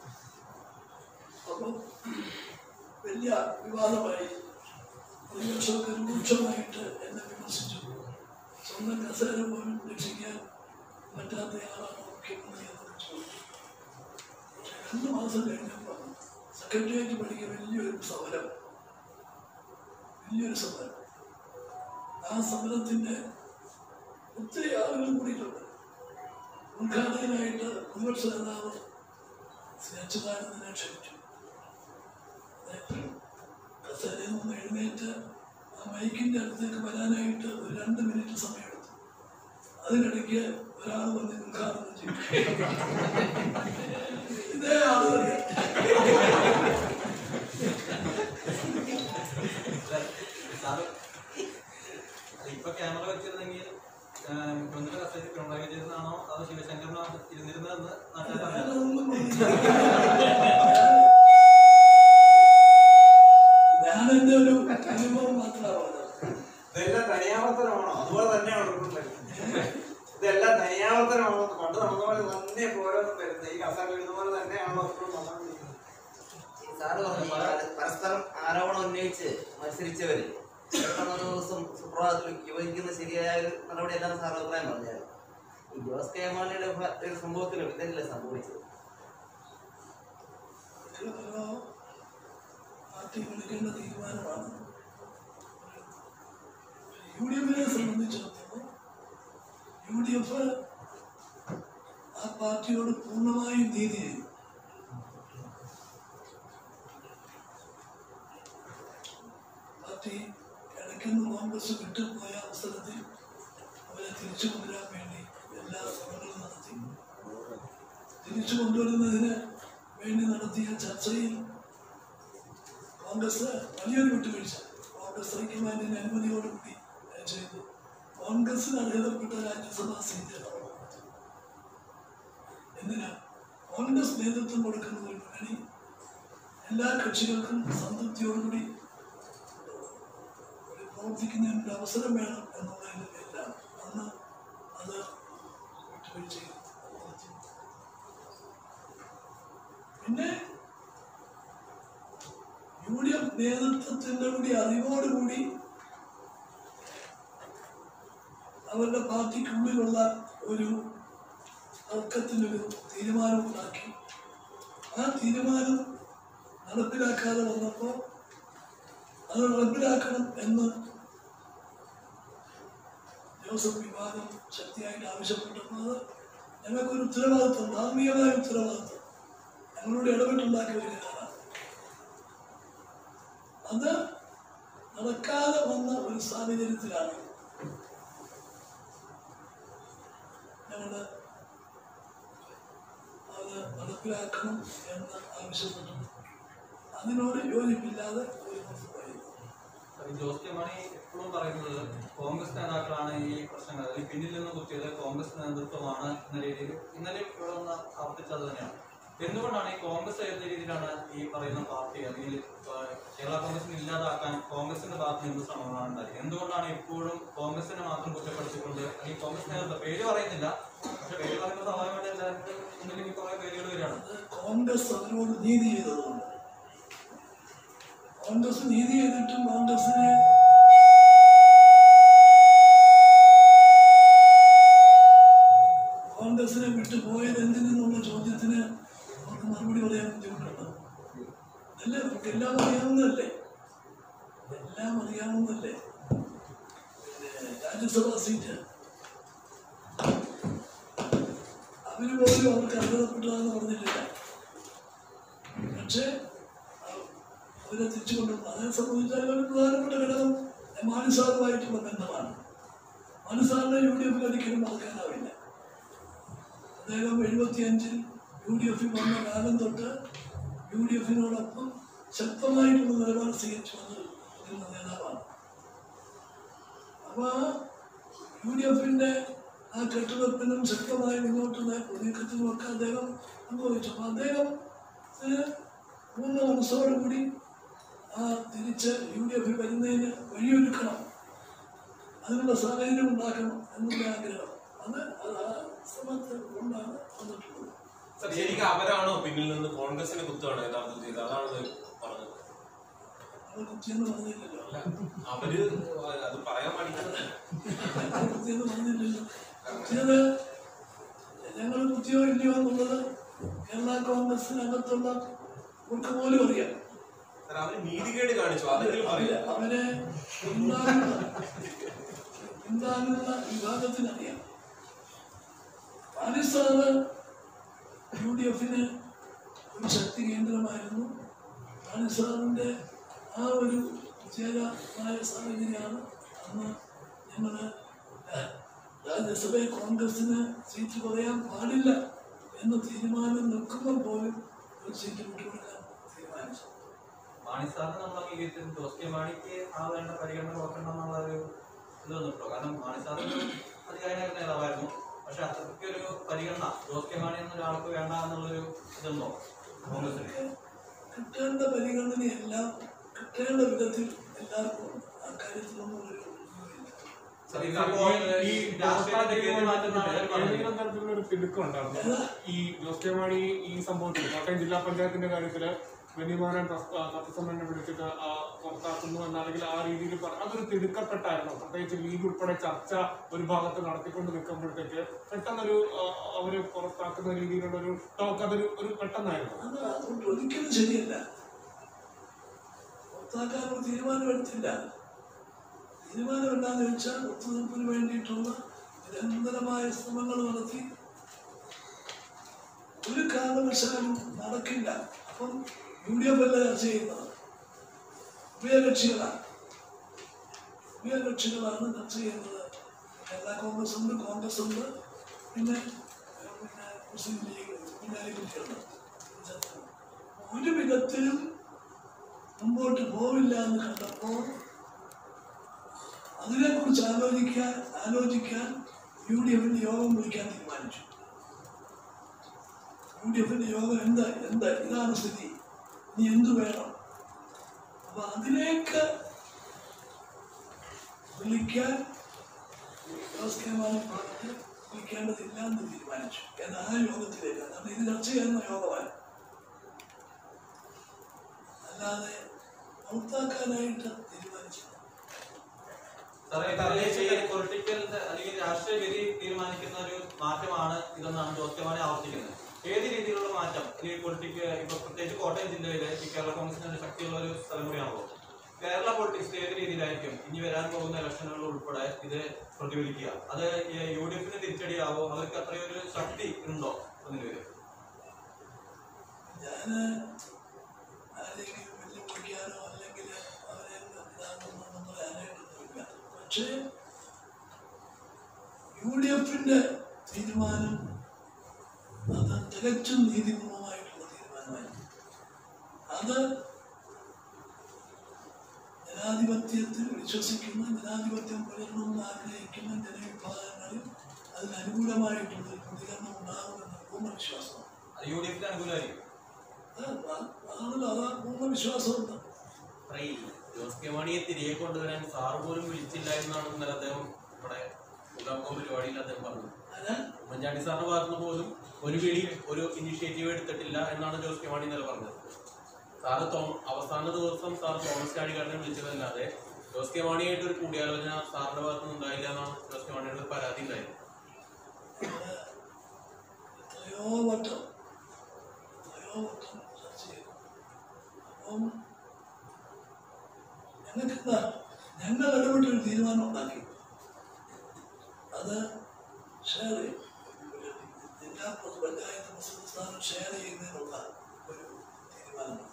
അപ്പം വലിയ വിവാദമായി പ്രതിപക്ഷമൊക്കെ രൂക്ഷമായിട്ട് എന്നെ വിമർശിച്ചു സ്വന്തം കസേര പോലും രക്ഷിക്കാൻ പറ്റാത്തയാളാണ് മുഖ്യമന്ത്രി എന്നൊക്കെ ചോദിച്ചു പക്ഷെ രണ്ട് മാസം കഴിഞ്ഞപ്പോൾ സെക്രട്ടേറിയറ്റ് പഠിക്കാൻ വലിയൊരു സമരം വലിയൊരു സമരം ആ സമരത്തിന്റെ ഒത്തിരി ആളുകൾ കൂടിയിട്ടുണ്ട് ഉദ്ഘാടകനായിട്ട് പ്രതിപക്ഷ നേതാവ് ശ്രീ അച്യുതാനന്ദനെ ക്ഷണിച്ചു കസേരയിൽ നിന്ന് എഴുന്നേറ്റ് ആ മൈക്കിന്റെ അടുത്തേക്ക് വരാനായിട്ട് ഒരു രണ്ട് മിനിറ്റ് സമയമെടുത്തു അതിനിടയ്ക്ക് ഒരാൾ വന്ന് ഉദ്ഘാടനം ചെയ്തു ഇതേ ആള് തന്നെ സാറ് ഇപ്പൊ ക്യാമറ വെച്ചിരുന്നെങ്കിൽ മുഖ്യമന്ത്രി കസ്റ്റഡി പിണറായി വിജയനാണോ അതോ ശിവശങ്കറിനാണോ ഇരുന്നിരുന്നതെന്ന് നാട്ടുകാർ അറിയാം ഞാനതൊന്നും പറഞ്ഞില്ല. ഞാനെന്റെ ഒരു അനുഭവം മാത്രമാണ് പറഞ്ഞത്. ഇതെല്ലാം തനിയാവർത്തനമാണോ അതുപോലെ തന്നെയാണ് ഉള്ളത്. ഇതെല്ലാം തനിയാവർത്തനമാണോ പണ്ട് നടന്ന പോലെ തന്നെ ഓരോന്നും വരുന്നത് ഈ കസാര എഴുതുന്ന പോലെ തന്നെയാണോ എപ്പോഴും നടന്നുകൊണ്ടിരിക്കുന്നത് സാറ് പറഞ്ഞു ഈ പര- പരസ്പരം ആരോപണം ഉന്നയിച്ച് മത്സരിച്ചവര് പെട്ടെന്നൊരു ദിവസം സുപ്രഭാതത്തിൽ യോജിക്കുന്ന ശരിയായ ഒരു നടപടി അല്ലാതെ സാർ അഭിപ്രായം പറഞ്ഞായിരുന്നു ഈ ജോസ് കെ മാണിയുടെ ഭ- ഒരു സംഭവത്തിലും ഇതല്ലേ സംഭവിച്ചത് ഇത് ഓരോ പാർട്ടി എടുക്കേണ്ട തീരുമാനമാണ് യു ഡി എഫിനെ സംബന്ധിച്ചിടത്തോളം യു ഡി എഫ് ആ പാർട്ടിയോട് പൂർണ്ണമായും നീതി ചെയ്തു പാർട്ടി ഇടയ്ക്കുന്ന കോൺഗ്രസ് വിട്ടുപോയ അവസരത്തിൽ അവരെ തിരിച്ചു കൊണ്ടുവരാൻ വേണ്ടി എല്ലാ ശ്രമങ്ങളും നടത്തി തിരിച്ചു കൊണ്ടുവരുന്നതിന് വേണ്ടി നടത്തിയ ചർച്ചയിൽ കോൺഗ്രസ് വലിയൊരു വിട്ടുവീഴ്ച കോൺഗ്രസ് ഹൈക്കമാൻഡിന്റെ അനുമതിയോടുകൂടി അത് ചെയ്തു കോൺഗ്രസിന് അർഹതപ്പെട്ട രാജ്യസഭാ സീറ്റ് എന്തിനാ കോൺഗ്രസ് നേതൃത്വം കൊടുക്കുന്ന ഒരു മുന്നണി എല്ലാ കക്ഷികൾക്കും സംതൃപ്തിയോടുകൂടി ഒരു പ്രവർത്തിക്കുന്നതിന് ഒരു അവസരം വേണം എന്നുള്ളതിന്റെ പേരിലാണ് അന്ന് അത് വിട്ടുവീഴ്ച ചെയ്തു നടത്തി. പിന്നെ യു ഡി എഫ് നേതൃത്വത്തിന്റെ കൂടി അറിവോടുകൂടി അവരുടെ പാർട്ടിക്കുള്ളിലുള്ള ഒരു തർക്കത്തിനൊരു തീരുമാനമുണ്ടാക്കി ആ തീരുമാനം നടപ്പിലാക്കാതെ വന്നപ്പോൾ അത് നടപ്പിലാക്കണം എന്ന് ജോസഫ് വിഭാഗം ശക്തിയായിട്ട് ആവശ്യപ്പെട്ടപ്പോൾ അത് ഞങ്ങൾക്കൊരു ഉത്തരവാദിത്വം ധാർമ്മികമായ ഉത്തരവാദിത്വം ഞങ്ങളോട് ഇടപെട്ടുണ്ടാക്കിയ ഒരു കാര്യമാണ് അത് നടക്കാതെ വന്ന ഒരു സാഹചര്യത്തിലാണ് ഞങ്ങൾ അത് നടപ്പിലാക്കണം എന്ന് ആവശ്യപ്പെട്ടു അതിനോട് യോജിപ്പില്ലാതെ ഒരു ദിവസം പോയി ഈ ജോസ് കെ മാണി എപ്പോഴും പറയുന്നത് കോൺഗ്രസ് നേതാക്കളാണ് ഈ പ്രശ്നങ്ങൾ അല്ലെങ്കിൽ പിന്നിൽ നിന്ന് കുത്തിയത് കോൺഗ്രസ് നേതൃത്വമാണ് എന്ന രീതിയിൽ ഇന്നലെ ഇവിടെ വന്ന് ആവർത്തിച്ചത് തന്നെയാണ് എന്തുകൊണ്ടാണ് ഈ കോൺഗ്രസ് ഏത് രീതിയിലാണ് ഈ പറയുന്ന പാർട്ടി അല്ലെങ്കിൽ ആ, കേരള കോൺഗ്രസിനെ ഇല്ലാതാക്കാൻ കോൺഗ്രസിന്റെ ഭാഗത്ത് നിന്ന് ശ്രമങ്ങളാണ് ഉണ്ടായത് എന്തുകൊണ്ടാണ് ഇപ്പോഴും കോൺഗ്രസിനെ മാത്രം കുറ്റപ്പെടുത്തിക്കൊണ്ട് അല്ലെങ്കിൽ കോൺഗ്രസ് നേതൃത്വം പേര് പറയുന്നില്ല പക്ഷെ പേര് പറയുമ്പോൾ സ്വാഭാവികമായിട്ട് എല്ലാവരുടെ മുന്നിൽ ഈ കുറെ പേരുകൾ വരികയാണ് അത് കോൺഗ്രസ് അവരോട് നീതി ചെയ്തതുകൊണ്ട് കോൺഗ്രസ് നീതി ചെയ്തിട്ടും കോൺഗ്രസിനെ കോൺഗ്രസിനെ വിട്ടു പോയത് എന്തിനെന്നുള്ള ചോദ്യത്തിന് അവർക്ക് മറുപടി പറയാൻ ബുദ്ധിമുട്ടുണ്ട് അല്ലേ അവർക്ക് എല്ലാം അറിയാവുന്നതല്ലേ എല്ലാം അറിയാവുന്നതല്ലേ പിന്നെ രാജ്യസഭാ സീറ്റ് അവര് പോലും അവർക്ക് അർഹതപ്പെട്ടതാന്ന് പറഞ്ഞിട്ടില്ല പക്ഷേ അഹ് അവരെ തിരിച്ചു കൊണ്ടുവന്നു അതേ സംബന്ധിച്ചാൽ ഒരു പ്രധാനപ്പെട്ട ഘടകം മാനുസാറുമായിട്ടുള്ള ബന്ധമാണ് മാനുസാറിനെ യു ഡി എഫിൽ ഒരിക്കലും മറക്കാനാവില്ല അദ്ദേഹം എഴുപത്തിയഞ്ചിൽ യു ഡി എഫിൽ വന്ന കാലം തൊട്ട് യു ഡി എഫിനോടൊപ്പം ശക്തമായിട്ടുള്ള നിലപാട് സ്വീകരിച്ചു വന്ന നിൽക്കുന്ന നേതാവാണ് അപ്പോൾ യു ഡി എഫിൻ്റെ ആ കെട്ടുറപ്പിനും ശക്തമായി മുന്നോട്ടുള്ള നീക്കത്തിനും ഒക്കെ അദ്ദേഹം അനുഭവിച്ചു അപ്പോൾ അദ്ദേഹം പൂർണ്ണ മനസ്സോടുകൂടി ആ തിരിച്ച് യു ഡി എഫിൽ വരുന്നതിന് വഴിയൊരുക്കണം അതിനുള്ള സാഹചര്യം ഉണ്ടാക്കണം എന്നുള്ള ആഗ്രഹം അത് അത് ആ ശ്രമത്തിൽ കൊണ്ടാണ് വന്നിട്ടുള്ളത് സർ, ശരിക്കും അവരാണോ പിന്നിൽ നിന്ന് കോൺഗ്രസിനെ കുത്തുകയാണ് യഥാർത്ഥത്തിൽ ചെയ്തത് അതാണ് ഇത് പറഞ്ഞത് അത് കുത്തിയെന്ന് പറഞ്ഞില്ലല്ലോ അല്ല അവര് അത് പറയാൻ പാടില്ല അത് കുത്തിയെന്ന് പറഞ്ഞില്ലല്ലോ കുത്തിയത് ഞങ്ങൾ കുത്തിയോ ഇല്ലയോ എന്നുള്ളത് കേരള കോൺഗ്രസിനകത്തുള്ള അവർക്ക് പോലും അറിയാം സർ, അവര് നീതികേട് കാണിച്ചു അതെങ്കിലും അവര് പറയാം അവരെ പിന്താങ്ങുന്ന പിന്താങ്ങുന്ന വിഭാഗത്തിനറിയാം പാകിസ്ഥാന് യു ഡി എഫിന് ഒരു ശക്തി കേന്ദ്രമായിരുന്നു പാകിസ്ഥാനിൻ്റെ ആ ഒരു പ്രത്യേകമായ സാഹചര്യമാണ് അന്ന് ഞങ്ങൾ രാജ്യസഭയിൽ കോൺഗ്രസിന് സീറ്റ് കുറയാൻ പാടില്ല എന്ന തീരുമാനം നിൽക്കുമ്പോൾ പോലും ഒരു സീറ്റ് വിട്ടുകൊടുക്കാൻ തീരുമാനിച്ചു മാണി സാറിന് നമ്മൾ അംഗീകരിച്ചത് ജോസ് കെ മാണിക്ക് ആ വേണ്ട പരിഗണന കൊടുക്കണം എന്നുള്ള ഒരു ഇത് വന്നിട്ടോ കാരണം മാണി സാറിന് അധികാരിയായ നേതാവായിരുന്നു പക്ഷെ അത്രയ്ക്ക് ഒരു പരിഗണന ജോസ് കെ മാണി എന്ന ഒരാൾക്ക് വേണ്ട എന്നുള്ളൊരു ഇതുണ്ടോ കോൺഗ്രസിന് കിട്ടേണ്ട പരിഗണനയെല്ലാം കിട്ടേണ്ട വിധത്തിൽ എല്ലാവർക്കും ഉണ്ട്. ആ കാര്യത്തിലൊന്നും ഒരു ഇതുമില്ല. സാർ, ഇതിപ്പോ ഈ രാഷ്ട്രീയത്തിന്റെ പേര് മാറ്റുന്ന ആളുകൾ പറഞ്ഞു. ഏതെങ്കിലും തരത്തിലുള്ള ഒരു തിടുക്കം ഉണ്ടായിരുന്നു ഈ ജോസ് കെ മാണി ഈ സംഭവത്തിൽ കോട്ടയം ജില്ലാ പഞ്ചായത്തിന്റെ കാര്യത്തില് വെനിമാനം തത്വസമ്മേളനം വിളിച്ചിട്ട് ആ പുറത്താക്കുന്നു എന്നാണെങ്കിൽ ആ രീതിയിൽ പറ- അതൊരു തിടുക്കപ്പെട്ടായിരുന്നു പ്രത്യേകിച്ച് ലീഗ് ഉൾപ്പെടെ ചർച്ച ഒരു ഭാഗത്ത് നടത്തിക്കൊണ്ട് നിൽക്കുമ്പോഴത്തേക്ക് പെട്ടെന്നൊരു ആ, അവര് പുറത്താക്കുന്ന രീതിയിലുള്ള ഒരു ടോക്ക് അതൊരു ഒരു പെട്ടെന്നായിരുന്നു അത് അതുകൊണ്ട് ഒരിക്കലും ശരിയല്ല പുറത്താക്കാൻ ഒരു തീരുമാനമെടുത്തില്ല തീരുമാനം എന്താണെന്ന് വെച്ചാൽ ഒത്തുതീർപ്പിന് വേണ്ടിയിട്ടുള്ള നിരന്തരമായ ശ്രമങ്ങൾ നടത്തി ഒരു കാരണവശാലും നടക്കില്ല അപ്പം യു ഡി എഫ് അല്ല ചർച്ച ചെയ്യുന്നത് ഉഭയകക്ഷികളാണ് ഉഭയകക്ഷികളാണ് ചർച്ച ചെയ്യുന്നത് കേരള കോൺഗ്രസ് ഉണ്ട് കോൺഗ്രസ് ഉണ്ട് പിന്നെ ഏഹ്, പിന്നെ മുസ്ലിം ലീഗ് കുഞ്ഞാലിക്കുട്ടിയുണ്ട് ഒരു വിധത്തിലും മുമ്പോട്ട് പോവില്ല എന്ന് കണ്ടപ്പോൾ അതിനെക്കുറിച്ച് ആലോചിക്കാൻ ആലോചിക്കാൻ യു ഡി എഫിന്റെ യോഗം വിളിക്കാൻ തീരുമാനിച്ചു യു ഡി എഫിന്റെ യോഗം എന്താ എന്താ ഇതാണ് സ്ഥിതി നീ എന്തു വേണം അപ്പൊ അതിലേക്ക് വിളിക്കാൻ ജോസ് കെ മാണി പറഞ്ഞ് വിളിക്കേണ്ടതില്ല എന്ന് തീരുമാനിച്ചു എന്നാൽ ആ യോഗത്തിലേക്ക് കാരണം ഇത് ചർച്ച ചെയ്യുന്ന യോഗമാണ് അല്ലാതെ പുറത്താക്കാനായിട്ട് തീരുമാനിച്ചു സാറേ ഇതിലെ ഈ പൊളിറ്റിക്കൽ അല്ലെങ്കിൽ രാഷ്ട്രീയ ഗതി തീരുമാനിക്കുന്ന ഒരു മാറ്റമാണ് ഇതെന്നാണ് ജോസ് കെ മാണി ആവർത്തിക്കുന്നത് ഏത് രീതിയിലുള്ള മാറ്റം ഈ പൊളിറ്റിക്ക് ഇപ്പൊ പ്രത്യേകിച്ച് കോട്ടയം ജില്ലയിലെ ഈ കേരള കോൺഗ്രസിന് ശക്തിയുള്ള ഒരു സ്ഥലം കൂടിയാണല്ലോ കേരള പൊളിറ്റിക്സ് ഏത് രീതിയിലായിരിക്കും ഇനി വരാൻ പോകുന്ന ഇലക്ഷനുകൾ ഉൾപ്പെടെ ഇത് പ്രതിഫലിക്കുക അത് യു ഡി എഫിന് തിരിച്ചടിയാവോ അവർക്ക് അത്രയൊരു ശക്തി ഉണ്ടോ അതിന് ഞാൻ ആരെങ്കിലും വെല്ലുവിളിക്കാനോ അല്ലെങ്കിൽ അവരെ ഇതാകുന്നൊന്നും പറയാനായിട്ടൊന്നുമില്ല പക്ഷേ യു ഡി എഫിന്റെ തീരുമാനം അത് തികച്ചും നീതിപൂർവമായിട്ടുള്ള തീരുമാനമായിരുന്നു അത് ജനാധിപത്യത്തിൽ വിശ്വസിക്കുന്ന ജനാധിപത്യം പുലരണമെന്ന് ആഗ്രഹിക്കുന്ന ജനവിഭാഗങ്ങളിൽ അതിന് അനുകൂലമായിട്ടുള്ള ഒരു പ്രതികരണം ഉണ്ടാകുമെന്ന് പൂർണ്ണ വിശ്വാസമാണ് യു ഡി എഫിന് അനുകൂലമായിരിക്കും അതാണല്ലോ അതാ പൂർണ്ണ വിശ്വാസമുണ്ട് അത്ര ഈ ജോസ് കെ മാണിയെ തിരികെ കൊണ്ടുവരാൻ സാർ പോലും വിളിച്ചില്ല എന്നാണ് ഇന്നലെ അദ്ദേഹം ഇവിടെ ഉദാഹരണ പരിപാടിയിൽ അദ്ദേഹം പറഞ്ഞത് അതിന് ഉമ്മൻചാണ്ടി സാറിന്റെ ഭാഗത്തുനിന്ന് പോലും ഒരു വിളി ഒരു ഇനിഷ്യേറ്റീവ് എടുത്തിട്ടില്ല എന്നാണ് ജോസ് കെ മാണി ഇന്നലെ പറഞ്ഞത് സാറ് തോ അവസാന ദിവസം സാർ തോമസ് ചാഴികാരനെ വിളിച്ചതല്ലാതെ ജോസ് കെ മാണിയായിട്ട് ഒരു കൂടിയാലോചന സാറിന്റെ ഭാഗത്തുനിന്ന് ഉണ്ടായില്ല എന്നാണ് ജോസ് കെ മാണിയുടെ ഒരു പരാതി ഉണ്ടായത് എത്രയോ വട്ടം എത്രയോ വട്ടം ചർച്ച ചെയ്തു അപ്പം ഞങ്ങൾക്കെന്താ ഞങ്ങൾ ഇടപെട്ടൊരു തീരുമാനം ഉണ്ടാക്കി അത് ഷെയർ ചെയ്യും ജില്ലാ പൊതു പഞ്ചായത്ത് പ്രസിഡന്റ് സ്ഥാനം ഷെയർ ചെയ്യുന്നതിനുള്ള ഒരു തീരുമാനമാണ്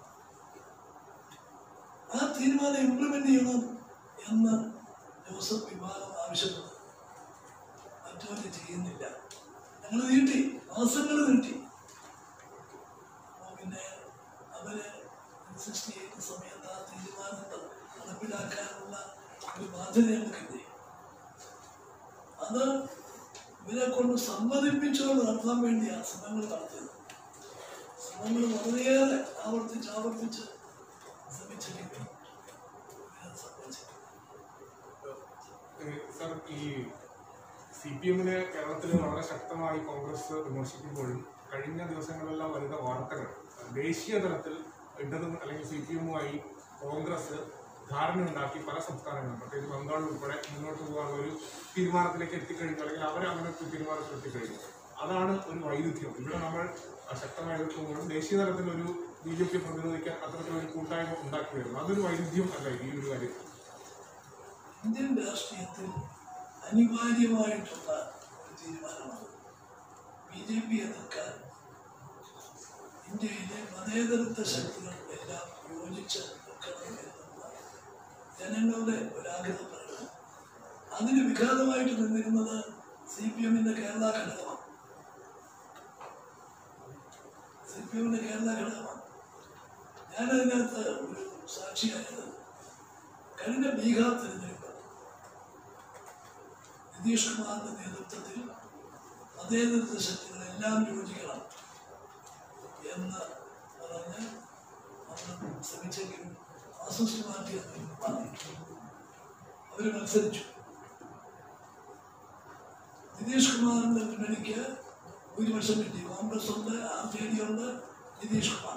ആ തീരുമാനം ഇംപ്ലിമെന്റ് ചെയ്യണം എന്ന് ജോസഫ് വിഭാഗം ആവശ്യപ്പെട്ടു മറ്റവര് ചെയ്യുന്നില്ല ഞങ്ങൾ നീട്ടി മാസങ്ങൾ നീട്ടി അപ്പൊ പിന്നെ അവര് ഇൻസിസ്റ്റ് ചെയ്യുന്ന സമയത്ത് ആ തീരുമാനം നടപ്പിലാക്കാനുള്ള ഒരു ബാധ്യത ഞങ്ങൾക്കില്ലേ അത് ഇവരെ കൊണ്ട് സമ്മതിപ്പിച്ചുകൊണ്ട് നടത്താൻ വേണ്ടിയാണ് ശ്രമങ്ങൾ നടത്തിയത് ശ്രമങ്ങൾ വളരെയേറെ ആവർത്തിച്ച് ആവർത്തിച്ച് ശ്രമിച്ചെങ്കിലും ഇത് സംഭവിച്ചില്ല ഏഹ് സർ ഈ സി പി എമ്മിനെ കേരളത്തിൽ വളരെ ശക്തമായി കോൺഗ്രസ് വിമർശിക്കുമ്പോഴും കഴിഞ്ഞ ദിവസങ്ങളിലെല്ലാം വരുന്ന വാർത്തകൾ ദേശീയ തലത്തിൽ ഇടത് അല്ലെങ്കിൽ സി പി എമ്മുമായി കോൺഗ്രസ് ധാരണയുണ്ടാക്കി പല സംസ്ഥാനങ്ങളും പ്രത്യേകിച്ച് ബംഗാൾ ഉൾപ്പെടെ മുന്നോട്ട് പോകാനുള്ള ഒരു തീരുമാനത്തിലേക്ക് എത്തിക്കഴിഞ്ഞു അല്ലെങ്കിൽ അവർ അങ്ങനെ ഒരു തീരുമാനത്തിൽ എത്തിക്കഴിഞ്ഞു അതാണ് ഒരു വൈരുദ്ധ്യം ഇവിടെ നമ്മൾ ശക്തമായി എതിർക്കുമ്പോഴും ദേശീയ തലത്തിൽ ഒരു ബി ജെ പി പ്രതിരോധിക്കാൻ അത്തരത്തിലൊരു കൂട്ടായ്മ ഉണ്ടാക്കി വരുന്നു അതൊരു വൈരുദ്ധ്യം അല്ല ഈ ഒരു കാര്യത്തിൽ ഇന്ത്യൻ രാഷ്ട്രീയത്തിൽ അനിവാര്യമായിട്ടുള്ള ഒരു തീരുമാനമാണ് ബി ജെ പി എതിർക്കാൻ ഇന്ത്യയിലെ മതേതരത്വ ശക്തികൾ എല്ലാം യോജിച്ച് നിൽക്കണം എന്നുള്ള ജനങ്ങളുടെ ഒരാഗ്രഹം പ്രകടനം അതിന് വിഘാതമായിട്ട് നിന്നിരുന്നത് സി പി എമ്മിന്റെ കേരള ഘടകമാണ് സി പി എമ്മിന്റെ കേരള ഘടകമാണ് ഞാനതിനകത്ത് ഒരു സാക്ഷിയായത് കഴിഞ്ഞ ബീഹാർ തിരഞ്ഞെടുപ്പ് നിതീഷ് കുമാറിന്റെ നേതൃത്വത്തിൽ മതേതരത്വ ശക്തികളെല്ലാം യോജിക്കണം എന്ന് പറഞ്ഞ് നമ്മൾ ശ്രമിച്ചെങ്കിലും മാർക്സിസ്റ്റ് പാർട്ടി അതിൽ വന്നിട്ടു അവർ മത്സരിച്ചു നിതീഷ് കുമാറിന്റെ മുന്നണിക്ക് ഭൂരിപക്ഷം കിട്ടി കോൺഗ്രസ് ഉണ്ട് ആർ ജെ ഡി ഉണ്ട് നിതീഷ് കുമാർ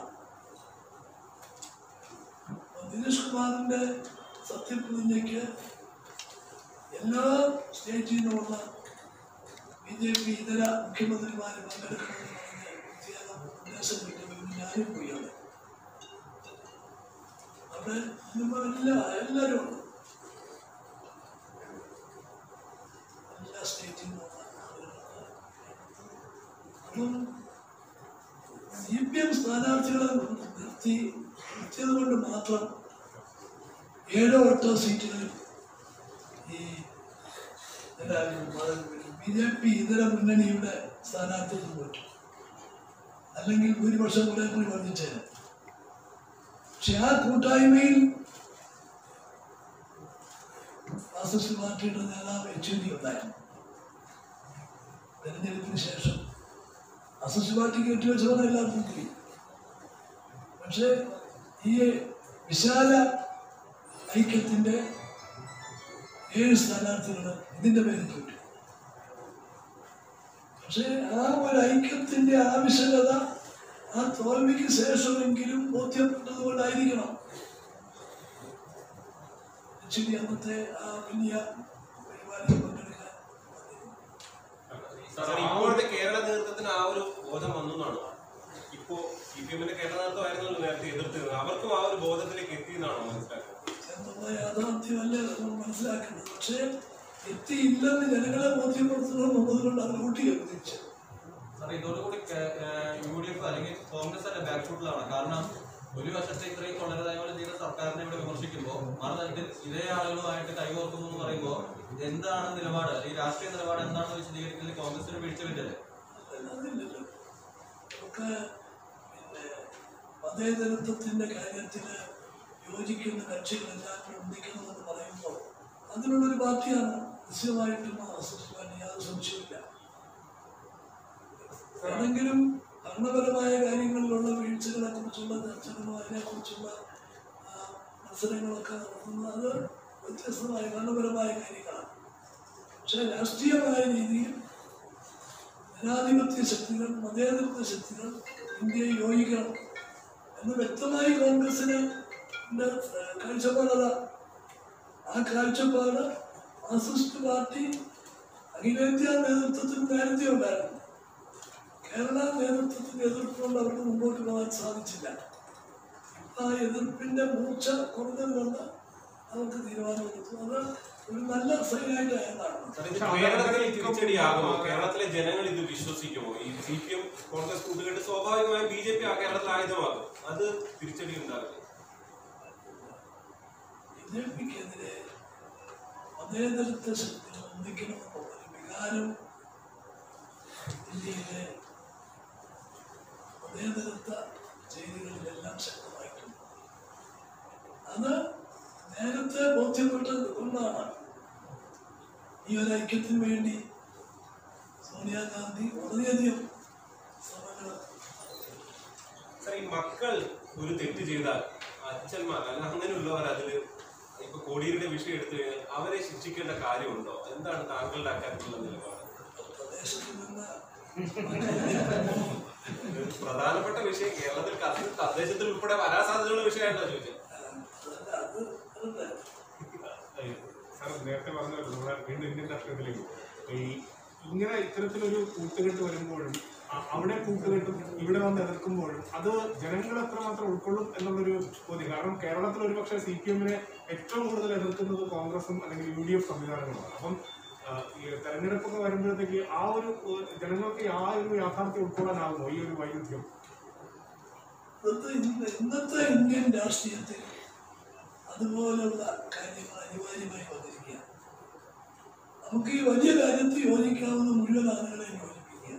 അപ്പൊ നിതീഷ് കുമാറിന്റെ സത്യപ്രതിജ്ഞയ്ക്ക് എല്ലാ സ്റ്റേറ്റിൽ നിന്നുമുള്ള ബി ജെ പി ഇതര മുഖ്യമന്ത്രിമാർ പങ്കെടുക്കണമെന്ന് പറഞ്ഞ് പ്രത്യേകം നിർദ്ദേശം കിട്ടിയപ്പോൾ ഞാനും പോയി അവിടെ അവിടെ ഇന്നിപ്പോ എല്ലാ എല്ലാവരും ഉണ്ട് എല്ലാ സ്റ്റേറ്റിൽ നിന്നുള്ള ആളുകളുണ്ട് അപ്പം സി പി എം സ്ഥാനാർത്ഥികളെ നിർത്തി നിർത്തിയത് കൊണ്ട് മാത്രം ഏഴോ എട്ടോ സീറ്റുകളിൽ ഈ ബി ജെ പി ഇതര മുന്നണിയുടെ സ്ഥാനാർത്ഥികൾ തോറ്റു അല്ലെങ്കിൽ ഭൂരിപക്ഷം കുറെ കൂടി വർദ്ധിച്ചേനെ പക്ഷെ ആ കൂട്ടായ്മയിൽ മാർക്സിസ്റ്റ് പാർട്ടിയുടെ നേതാവ് എച്ച് ഡി ഉണ്ടായിരുന്നു തെരഞ്ഞെടുപ്പിന് ശേഷം മാർക്സിസ്റ്റ് പാർട്ടിക്ക് കെട്ടിവെച്ചവരെ എല്ലാവർക്കും കിട്ടി പക്ഷേ ഈ വിശാല ഐക്യത്തിന്റെ ഏഴ് സ്ഥാനാർത്ഥികൾ ഇതിന്റെ പേരിൽ തോറ്റു പക്ഷേ ആ ഒരു ഐക്യത്തിന്റെ ആവശ്യകത ആ തോൽവിക്ക് ശേഷമെങ്കിലും ബോധ്യപ്പെട്ടത് കൊണ്ടായിരിക്കണം ശരി അന്നത്തെ ആ വലിയ പരിപാടിയിൽ പങ്കെടുക്കാൻ സാർ ഇപ്പോഴത്തെ കേരള നേതൃത്വത്തിന് ആ ഒരു ബോധം വന്നു എന്നാണ് ഇപ്പോ സി പി എമ്മിന്റെ കേരള നേതൃത്വമായിരുന്നല്ലോ നേരത്തെ എതിർത്തിരുന്നത് അവർക്കും ആ ഒരു ബോധത്തിലേക്ക് എത്തിയെന്നാണോ മനസ്സിലാക്കുന്നത് എന്നുള്ള യാഥാർത്ഥ്യമല്ലേ നമ്മൾ മനസ്സിലാക്കേണ്ടത് പക്ഷേ എത്തിയില്ലെന്ന് ജനങ്ങളെ ബോധ്യപ്പെടുത്തണമെന്നുള്ളത് കൊണ്ട് അവർ വോട്ട് ചെയ്യും തിരിച്ചു സാർ ഇതോടുകൂടി യു ഡി എഫ് അല്ലെങ്കിൽ കോൺഗ്രസ് അല്ല ബാക്ക് ഫുട്ടിലാണ് കാരണം ഒരു വശത്തെ ഇത്രയും കൊള്ളരുതായ്മ ചെയ്ത സർക്കാരിനെ ഇവിടെ വിമർശിക്കുമ്പോൾ മറുതരത്തിൽ ഇതേ ആളുകളുമായിട്ട് കൈകോർക്കുന്നു എന്ന് പറയുമ്പോൾ എന്താണ് നിലപാട് അല്ലെങ്കിൽ രാഷ്ട്രീയ നിലപാട് എന്താണെന്ന് വിശദീകരിക്കുന്നതിൽ കോൺഗ്രസിന് വീഴ്ച പറ്റല്ലേ അതില്ലല്ലോ നമുക്ക് പിന്നെ മതേതരത്വത്തിന്റെ കാര്യത്തില് യോജിക്കുന്ന കക്ഷികളെല്ലാം കൂടെ ഒന്നിക്കണമെന്ന് പറയുമ്പോൾ അതിനുള്ളൊരു പാർട്ടിയാണ് നിശ്ചയമായിട്ടും മാർക്സിസ്റ്റ് പാർട്ടി യാതൊരു സംശയമില്ല ഏതെങ്കിലും ഭരണപരമായ കാര്യങ്ങളിലുള്ള വീഴ്ചകളെ കുറിച്ചുള്ള ചർച്ചകളും അതിനെക്കുറിച്ചുള്ള ആ, മത്സരങ്ങളൊക്കെ നടത്തുന്നത് അത് വ്യത്യസ്തമായ ഭരണപരമായ കാര്യങ്ങളാണ് പക്ഷെ രാഷ്ട്രീയമായ രീതിയിൽ ജനാധിപത്യ ശക്തികൾ മതേതരത്വ ശക്തികൾ ഇന്ത്യയെ യോജിക്കണം എന്ന് വ്യക്തമായി കോൺഗ്രസിന് ന്റെ, ഏഹ്, കാഴ്ചപ്പാടത ആ കാഴ്ചപ്പാട് മാർക്സിസ്റ്റ് പാർട്ടി അഖിലേന്ത്യാ നേതൃത്വത്തിൽ നേരത്തെ ഉണ്ടായിരുന്നു കേരള നേതൃത്വത്തിന്റെ എതിർപ്പുകൊണ്ട് അവർക്ക് മുമ്പോട്ട് പോകാൻ സാധിച്ചില്ല ആ എതിർപ്പിന്റെ മൂർച്ച കുറഞ്ഞത് കൊണ്ട് അവർക്ക് തീരുമാനമെടുത്തു അത് ഒരു നല്ല സൈനായിട്ട് കാണണം സാർ, ഇത് കേരളത്തിൽ തിരിച്ചടിയാകുമോ കേരളത്തിലെ ജനങ്ങൾ ഇത് വിശ്വസിക്കുമോ ഈ സി പി എം കോൺഗ്രസ് കൂട്ടുകെട്ട് സ്വാഭാവികമായും ബി ജെ പി ആ കേരളത്തിൽ ആയുധമാകും അത് തിരിച്ചടി ഉണ്ടാവില്ല ബി ജെ പിക്കെതിരെ മതേതരത്വ ശക്തികൾ ഒന്നിക്കണമെന്നുള്ള ഒരു വികാരം ഇന്ത്യയിലെ മതേതരത്വ ചെയ്തികളിലെല്ലാം ശക്തമായിട്ടുണ്ട് അത് നേരത്തെ ബോധ്യപ്പെട്ടത് കൊണ്ടാണ് ഈ ഒരു ഐക്യത്തിന് വേണ്ടി സോണിയാഗാന്ധി വളരെയധികം ശ്രമങ്ങൾ സാർ ഈ മക്കൾ ഒരു തെറ്റ് ചെയ്താൽ അച്ഛന്മാർ അല്ല അങ്ങനെയുള്ളവർ അതില് ഇപ്പൊ കോടിയേരിയുടെ വിഷയം എടുത്തു കഴിഞ്ഞാൽ അവരെ ശിക്ഷിക്കേണ്ട കാര്യമുണ്ടോ എന്താണ് താങ്കളുടെ അക്കാര്യത്തിലുള്ള നിലപാട് പ്രദേശത്ത് നിന്ന് ഒരു പ്രധാനപ്പെട്ട വിഷയം കേരളത്തിൽ കത്ത് തദ്ദേശത്തിൽ ഉൾപ്പെടെ വരാൻ സാധ്യതയുള്ള വിഷയമായിട്ടാണ് ചോദിച്ചത് അതല്ല, അത് അതല്ല സാർ നേരത്തെ പറഞ്ഞ നമ്മുടെ വീണ്ടും ഇന്ത്യൻ രാഷ്ട്രീയത്തിലേക്ക് ഈ ഇങ്ങനെ ഇത്തരത്തിലൊരു കൂട്ടുകെട്ട് വരുമ്പോഴും അ- അവിടെ കൂട്ടുകെട്ടും ഇവിടെ വന്ന് എതിർക്കുമ്പോഴും അത് ജനങ്ങൾ എത്രമാത്രം ഉൾക്കൊള്ളും എന്നുള്ളൊരു ചോദ്യം കാരണം കേരളത്തിൽ ഒരുപക്ഷെ സി പി എമ്മിനെ ഏറ്റവും കൂടുതൽ എതിർക്കുന്നത് കോൺഗ്രസും അല്ലെങ്കിൽ യു ഡി എഫ് സംവിധാനങ്ങളുമാണ് അപ്പം ആ, ഈ തെരഞ്ഞെടുപ്പൊക്കെ വരുമ്പോഴത്തേക്ക് ആ ഒരു ഏഹ്, ജനങ്ങൾക്ക് ആ ഒരു യാഥാർത്ഥ്യം ഉൾക്കൊള്ളാനാകുമോ ഈ ഒരു വൈരുദ്ധ്യം ഇന്നത്തെ ഇന്ന- ഇന്നത്തെ ഇന്ത്യൻ രാഷ്ട്രീയത്തിൽ അതുപോലുള്ള കാര്യങ്ങൾ അനിവാര്യമായി വന്നിരിക്കുക നമുക്ക് ഈ വലിയ കാര്യത്തിൽ യോജിക്കാവുന്ന മുഴുവൻ ആളുകളെയും യോജിപ്പിക്കുക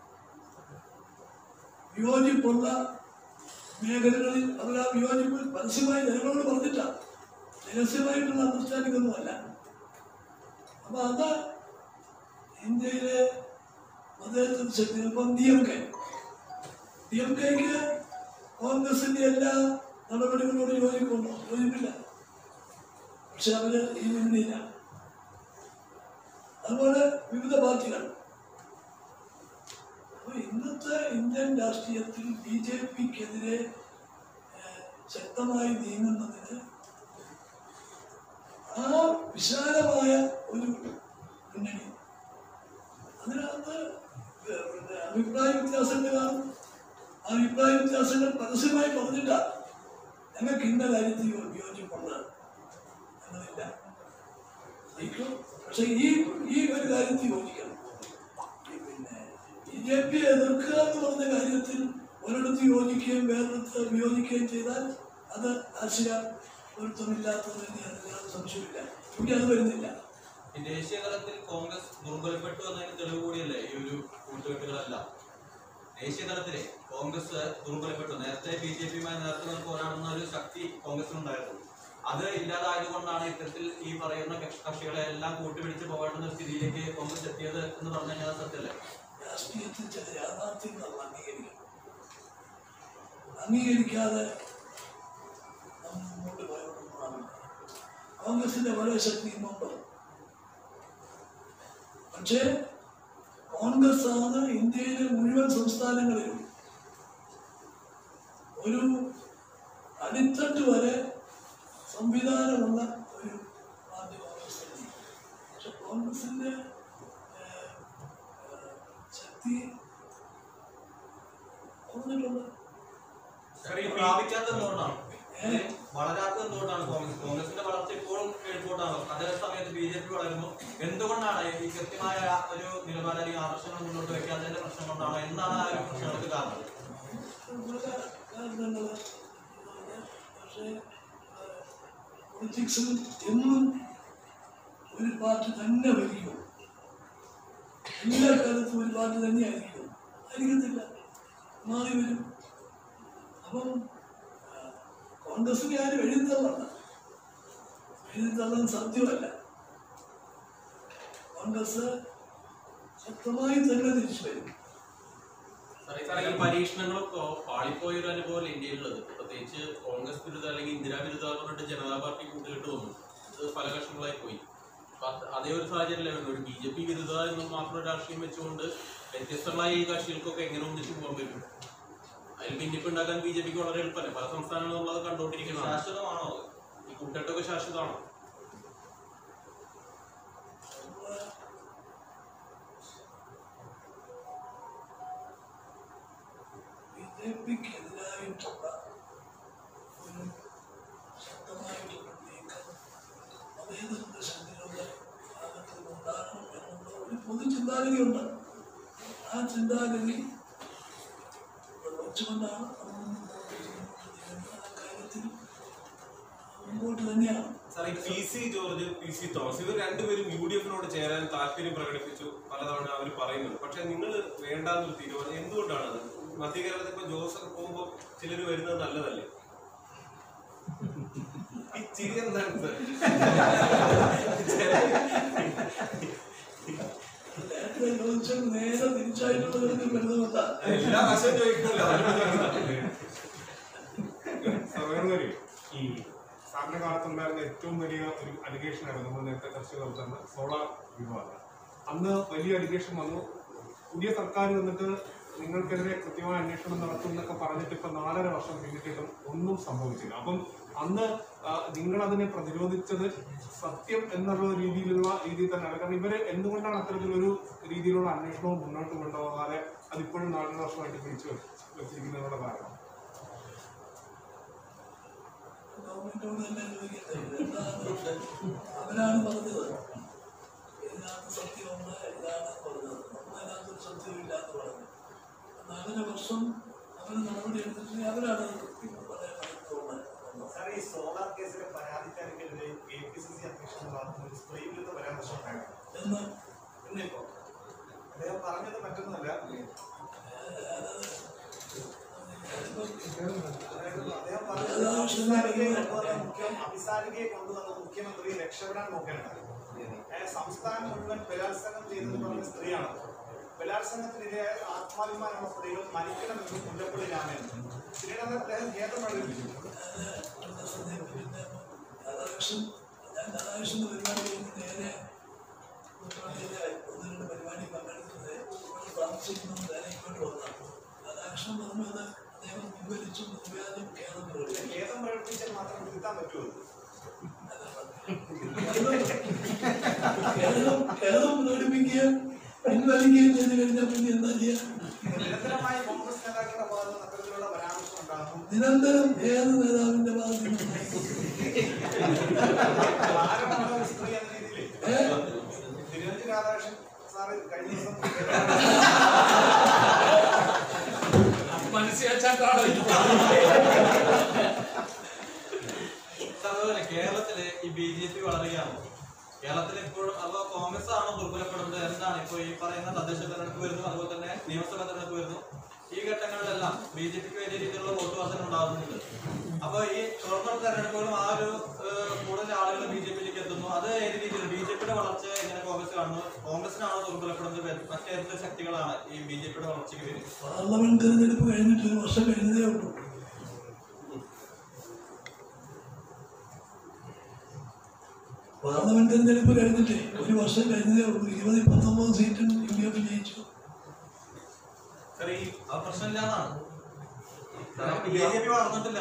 വിയോജിപ്പുള്ള മേഖലകളിൽ അവർ ആ വിയോജിപ്പ് പരസ്യമായി ജനങ്ങളോട് പറഞ്ഞിട്ടാണ് രഹസ്യമായിട്ടുള്ള അണ്ടർസ്റ്റാൻഡിംഗ് ഒന്നുമല്ല അപ്പൊ അത് ഇന്ത്യയിലെ മതേതര ശക്തികൾ ഇപ്പം D M K D M കെക്ക് കോൺഗ്രസിന്റെ എല്ലാ നടപടികളോടും യോജിക്കുന്നുണ്ടോ യോജിപ്പില്ല പക്ഷെ അവര് ഈ മുന്നണിയില്ല അതുപോലെ വിവിധ പാർട്ടികൾ അപ്പൊ ഇന്നത്തെ ഇന്ത്യൻ രാഷ്ട്രീയത്തിൽ ബി ജെ പിക്കെതിരെ ശക്തമായി നീങ്ങുന്നതിന് ആ വിശാലമായ ഒരു മുന്നണി അതിനകത്ത് പിന്നെ അഭിപ്രായ വ്യത്യാസങ്ങൾ കാണും ആ അഭിപ്രായ വ്യത്യാസങ്ങൾ പരസ്യമായി പറഞ്ഞില്ല ഞങ്ങൾക്ക് ഇന്ന കാര്യത്തിൽ യോ- വിയോജിപ്പുണ്ട് എന്നതില്ല ഐക്യം പക്ഷെ ഈ ഈ ഒരു കാര്യത്തിൽ യോജിക്കണം ഈ പിന്നെ ബി ജെ പി എതിർക്കുക എന്ന് പറഞ്ഞ കാര്യത്തിൽ ഒരിടത്ത് യോജിക്കുകയും വേറൊരിടത്ത് വിയോജിക്കുകയും ചെയ്താൽ അത് ആശയ പൊരുത്തമില്ലാത്തത് തന്നെയാണ് യാതൊരു സംശയമില്ല ഇവിടെ അത് വരുന്നില്ല ഈ ദേശീയ തലത്തിൽ കോൺഗ്രസ് ദുർബലപ്പെട്ടു എന്നതിന് തെളിവ് കൂടിയല്ലേ ഈ ഒരു കൂട്ടുകെട്ടുകളെല്ലാം ദേശീയ തലത്തിലെ കോൺഗ്രസ് ദുർബലപ്പെട്ടു നേരത്തെ ബി ജെ പിയുമായി നേരത്തെ നിന്ന് പോരാടുന്ന ഒരു ശക്തി കോൺഗ്രസിനുണ്ടായിരുന്നു അത് ഇല്ലാതായതുകൊണ്ടാണ് ഇത്തരത്തിൽ ഈ പറയുന്ന കക്ഷി- കക്ഷികളെ എല്ലാം കൂട്ടുപിടിച്ച് പോകേണ്ടുന്ന ഒരു സ്ഥിതിയിലേക്ക് കോൺഗ്രസ് എത്തിയത് എന്ന് പറഞ്ഞു കഴിഞ്ഞാൽ അത് സത്യമല്ലേ രാഷ്ട്രീയത്തിൽ ചില യാഥാർത്ഥ്യങ്ങൾ നമ്മൾ അംഗീകരിക്കണം അംഗീകരിക്കാതെ നമ്മൾ മുന്നോട്ട് പോയതൊന്നുമാണ് കോൺഗ്രസിന്റെ പല ശക്തിയും ഉണ്ട് പക്ഷേ കോൺഗ്രസ് ആണ് ഇന്ത്യയിലെ മുഴുവൻ സംസ്ഥാനങ്ങളിലും ഒരു അടിത്തട്ട് വരെ സംവിധാനമുള്ള ഒരു പാർട്ടി കോൺഗ്രസ് തന്നെ പക്ഷെ കോൺഗ്രസിന്റെ ഏഹ്, ഏഹ്, ശക്തി കുറഞ്ഞിട്ടുണ്ട് സാർ, ഈ ബി- പ്രാപിക്കാത്ത എന്തുകൊണ്ടാണ് ഇത് വളരാത്തത് എന്തുകൊണ്ടാണ് കോൺഗ്രസ് കോൺഗ്രസിന്റെ വളർച്ച ഇപ്പോഴും എഴുപ്പോട്ടാണ് അതേ സമയത്ത് ബി ജെ പി വളരുന്നു എന്തുകൊണ്ടാണ് ഈ കൃത്യമായ ഒരു നിലപാട് അല്ലെങ്കിൽ ആദർശങ്ങൾ മുന്നോട്ട് വെക്കാത്തതിന്റെ പ്രശ്നം കൊണ്ടാണോ എന്താണ് ആ ഒരു പ്രശ്നങ്ങൾക്ക് കാരണം പല കാരണങ്ങൾ പക്ഷേ പൊളിറ്റിക്സിൽ എന്നും ഒരു പാർട്ടി തന്നെ ഭരിക്കും എല്ലാ കാലത്തും ഒരു പാർട്ടി തന്നെയായിരിക്കും ആയിരിക്കത്തില്ല മാറി വരും അപ്പം ആ, കോൺഗ്രസിനെ ആരും എഴുതിത്തള്ളണ്ട എഴുതിത്തള്ളാൻ സാധ്യമല്ല കോൺഗ്രസ് ശക്തമായി തന്നെ തിരിച്ചു വരും സാറേ, ഈ പരീക്ഷണങ്ങളൊക്കെ പാളിപ്പോയ ഒരു അനുഭവം ഇന്ത്യയിലുള്ളത് പ്രത്യേകിച്ച് കോൺഗ്രസ് വിരുദ്ധ അല്ലെങ്കിൽ ഇന്ദിരാ വിരുദ്ധ എന്ന് പറഞ്ഞിട്ട് ജനതാ പാർട്ടി കൂട്ടുകെട്ട് വന്നു ഇത് പല കഷ്ണങ്ങളായി പോയി അപ്പൊ അത് അതേ ഒരു സാഹചര്യം ഒരു ബി ജെ പി വിരുദ്ധ എന്ന് മാത്രം രാഷ്ട്രീയം വെച്ചുകൊണ്ട് വ്യത്യസ്തമായ ഈ കക്ഷികൾക്കൊക്കെ എങ്ങനെ ഒന്നിച്ചു പോകാൻ പറ്റും അതിൽ ഭിന്നിപ്പ് ഉണ്ടാക്കാൻ ബി ജെ പിക്ക് വളരെ എളുപ്പമല്ലേ പല സംസ്ഥാനങ്ങളും നമ്മളത് കണ്ടുകൊണ്ടിരിക്കുന്നത് ശാശ്വതമാണോ അത്? ഈ കൂട്ടുകെട്ടൊക്കെ ശാശ്വതമാണോ ബി ജെ പിക്കെതിരായിട്ടുള്ള ഒരു ശക്തമായിട്ടുള്ള നീക്കം മതേതര ശക്തികളുടെ ഭാഗത്ത് നിന്നുണ്ടാകണം എന്നുള്ള ഒരു പൊതു ചിന്താഗതിയുണ്ട് ആ ചിന്താഗതി വെച്ചുകൊണ്ടാണ് നമ്മൾ മുന്നോട്ട് ചെയ്യുന്നത്. ആ കാര്യത്തിൽ മുമ്പോട്ട് തന്നെയാണ് സാർ ഈ P C George P C Thomas ഇവർ രണ്ടുപേരും യു ഡി എഫിനോട് ചേരാൻ താല്പര്യം പ്രകടിപ്പിച്ചു പലതവണ അവർ പറയുന്നുണ്ട് പക്ഷെ നിങ്ങൾ വേണ്ടാന്നൊരു തീരുമാനം എന്തുകൊണ്ടാണ് അത് മധ്യ കേരളത്തിൽ ഇപ്പൊ ജോസഫ് പോകുമ്പോൾ ചിലർ വരുന്നത് നല്ലതല്ലേ ഈ ചിരി എന്താണ് സാർ നേരത്തെ ചോദിച്ചാൽ നേരെ തിരിച്ചായിട്ടുള്ളവർക്ക് വരുന്നതല്ല എല്ലാ വശം ചോദിക്കണല്ലോ സഹോദരി ഈ സാറിന്റെ കാലത്തുണ്ടായിരുന്ന ഏറ്റവും വലിയ ഒരു അലിഗേഷൻ ആയിരുന്നു നമ്മൾ നേരത്തെ ചർച്ച ചെയ്ത സോളാർ വിവാദം അന്ന് വലിയ അലിഗേഷൻ വന്നു പുതിയ സർക്കാർ വന്നിട്ട് നിങ്ങൾക്കെതിരെ കൃത്യമായ അന്വേഷണം നടത്തും എന്നൊക്കെ പറഞ്ഞിട്ട് ഇപ്പൊ നാലര വർഷം പിന്നിട്ടിട്ടും ഒന്നും സംഭവിച്ചില്ല അപ്പം അന്ന് നിങ്ങൾ അതിനെ പ്രതിരോധിച്ചത് സത്യം എന്നുള്ള രീതിയിലുള്ള രീതിയിൽ തന്നെയാണ് കാരണം ഇവര് എന്തുകൊണ്ടാണ് അത്തരത്തിലൊരു രീതിയിലുള്ള അന്വേഷണവും മുന്നോട്ട് കൊണ്ടുപോകാതെ അതിപ്പോഴും നാലര വർഷമായിട്ട് പിടിച്ചു വെച്ചിരിക്കുന്നതിനുള്ള കാരണം ഗവൺമെന്റിനോട് തന്നെ ചോദിക്കട്ടെ ഇതെന്താണ് അവരാണ് പറഞ്ഞത് ഇതിനകത്ത് സത്യമുണ്ട് ഇതാണ് പറഞ്ഞത് നമ്മളതിനകത്ത് സത്യമില്ല എന്ന് പറഞ്ഞു നാലര വർഷം അവർ നടപടി എടുത്തിട്ട് അവരാണ് പറയാൻ നടത്തുന്നത് സാർ ഈ സോളാർ കേസിലെ പരാതിക്കാർക്കെതിരെ കെ പി സി സി അധ്യക്ഷന്റെ ഭാഗത്ത് നിന്ന് ഒരു സ്ത്രീ വിരുദ്ധ പരാമർശം ഉണ്ടായിരുന്നു എന്ന് ഇന്നിപ്പോ അദ്ദേഹം പറഞ്ഞത് മറ്റൊന്നുമല്ല അതായത് അദ്ദേഹം പറഞ്ഞത് അഭിസാരികയെ കൊണ്ടുവന്ന മുഖ്യം അഭിസാരികയെ കൊണ്ടുവന്ന മുഖ്യമന്ത്രി രക്ഷപ്പെടാൻ നോക്കുകയാണ് ഏഹ് സംസ്ഥാനം മുഴുവൻ ബലാത്സംഗം ചെയ്തത് പറഞ്ഞ സ്ത്രീയാണ് ബലാത്സംഗത്തിനിരയായ ആത്മാഭിമാനമുള്ള സ്ത്രീകൾ മരിക്കണമെന്ന് മുല്ലപ്പള്ളി രാമേന്ദ്രൻ പിന്നീട് അദ്ദേഹം ഖേദം പ്രകടിപ്പിച്ചു രാധാകൃഷ്ണൻ ഞാൻ രാധാകൃഷ്ണൻ പരിപാടി കഴിഞ്ഞ് നേരെ കുട്ടനാട്ടിലെ ഒന്ന് രണ്ട് പരിപാടി പങ്കെടുത്തത് ഇവിടെ താമസിക്കുന്നത് നേരെ ഇങ്ങോട്ട് വന്നതാണ് രാധാകൃഷ്ണൻ പറഞ്ഞത് അദ്ദേഹം പിൻവലിച്ചു നിർവ്യാജം ഖേദം പ്രകടിപ്പിച്ചു ഖേദം പ്രകടിപ്പിച്ചാൽ മാത്രം തിരുത്താൻ പറ്റുമോ കേരളം കേരളം പ്രകടിപ്പിക്കുകയും പിൻവലിക്കുകയും ചെയ്ത് കഴിഞ്ഞാൽ പിന്നെ എന്താ ചെയ്യാ നിരന്തരമായി കോൺഗ്രസ് നേതാക്കളുടെ ഭാഗത്ത് നിന്ന് അത്തരത്തിലുള്ള പരാമർശം ഉണ്ടാകും നിരന്തരം ഏത് നേതാവിന്റെ ഭാഗത്ത് നിന്നുണ്ടായി? ആരാണ് ഒരു സ്ത്രീ എന്ന രീതിയിൽ ഏ? തിരുവഞ്ചി രാധാകൃഷ്ണൻ സാറ് കഴിഞ്ഞ ദിവസം അതുപോലെ കേരളത്തില് ഈ ബി ജെ പി വളരുകയാണ് കേരളത്തിൽ ഇപ്പോഴും അപ്പൊ കോൺഗ്രസ് ആണോ ദുർബലപ്പെടുന്നത് എന്താണ് ഇപ്പൊ ഈ പറയുന്ന തദ്ദേശ തെരഞ്ഞെടുപ്പ് വരുന്നു അതുപോലെ തന്നെ നിയമസഭാ തെരഞ്ഞെടുപ്പ് വരുന്നു ഈ ഘട്ടങ്ങളിലെല്ലാം ബി ജെ പിക്ക് വലിയ രീതിയിലുള്ള വോട്ട് വർധന ഉണ്ടാകുന്നുണ്ട് അപ്പൊ ഈ തുടർന്നുള്ള തെരഞ്ഞെടുപ്പുകളും ആ ഒരു ഏഹ്, കൂടുതൽ ആളുകൾ ബി ജെ പിയിലേക്ക് എത്തുന്നു അത് ഏത് രീതിയിൽ ബി ജെ പിയുടെ വളർച്ച എങ്ങനെ കോൺഗ്രസ് കാണുന്നു കോൺഗ്രസിനാണോ ദുർബലപ്പെടുന്നത് മറ്റേതൊക്കെ ശക്തികളാണ് ഈ ബി ജെ പിയുടെ വളർച്ചയ്ക്ക് വരുന്നത് പാർലമെന്റ് തെരഞ്ഞെടുപ്പ് കഴിഞ്ഞിട്ട് ഒരു വർഷം കഴിഞ്ഞതേ ഉള്ളൂ പാർലമെന്റ് തെരഞ്ഞെടുപ്പ് കഴിഞ്ഞിട്ട് ഒരു വർഷം കഴിഞ്ഞതേ ഉള്ളൂ ഇരുപത് പത്തൊമ്പത് സീറ്റും യു ഡി എഫ് ജയിച്ചു സാർ ഈ ആ പ്രശ്നമില്ലാന്നാണ് ബി ജെ പി വളർന്നിട്ടില്ല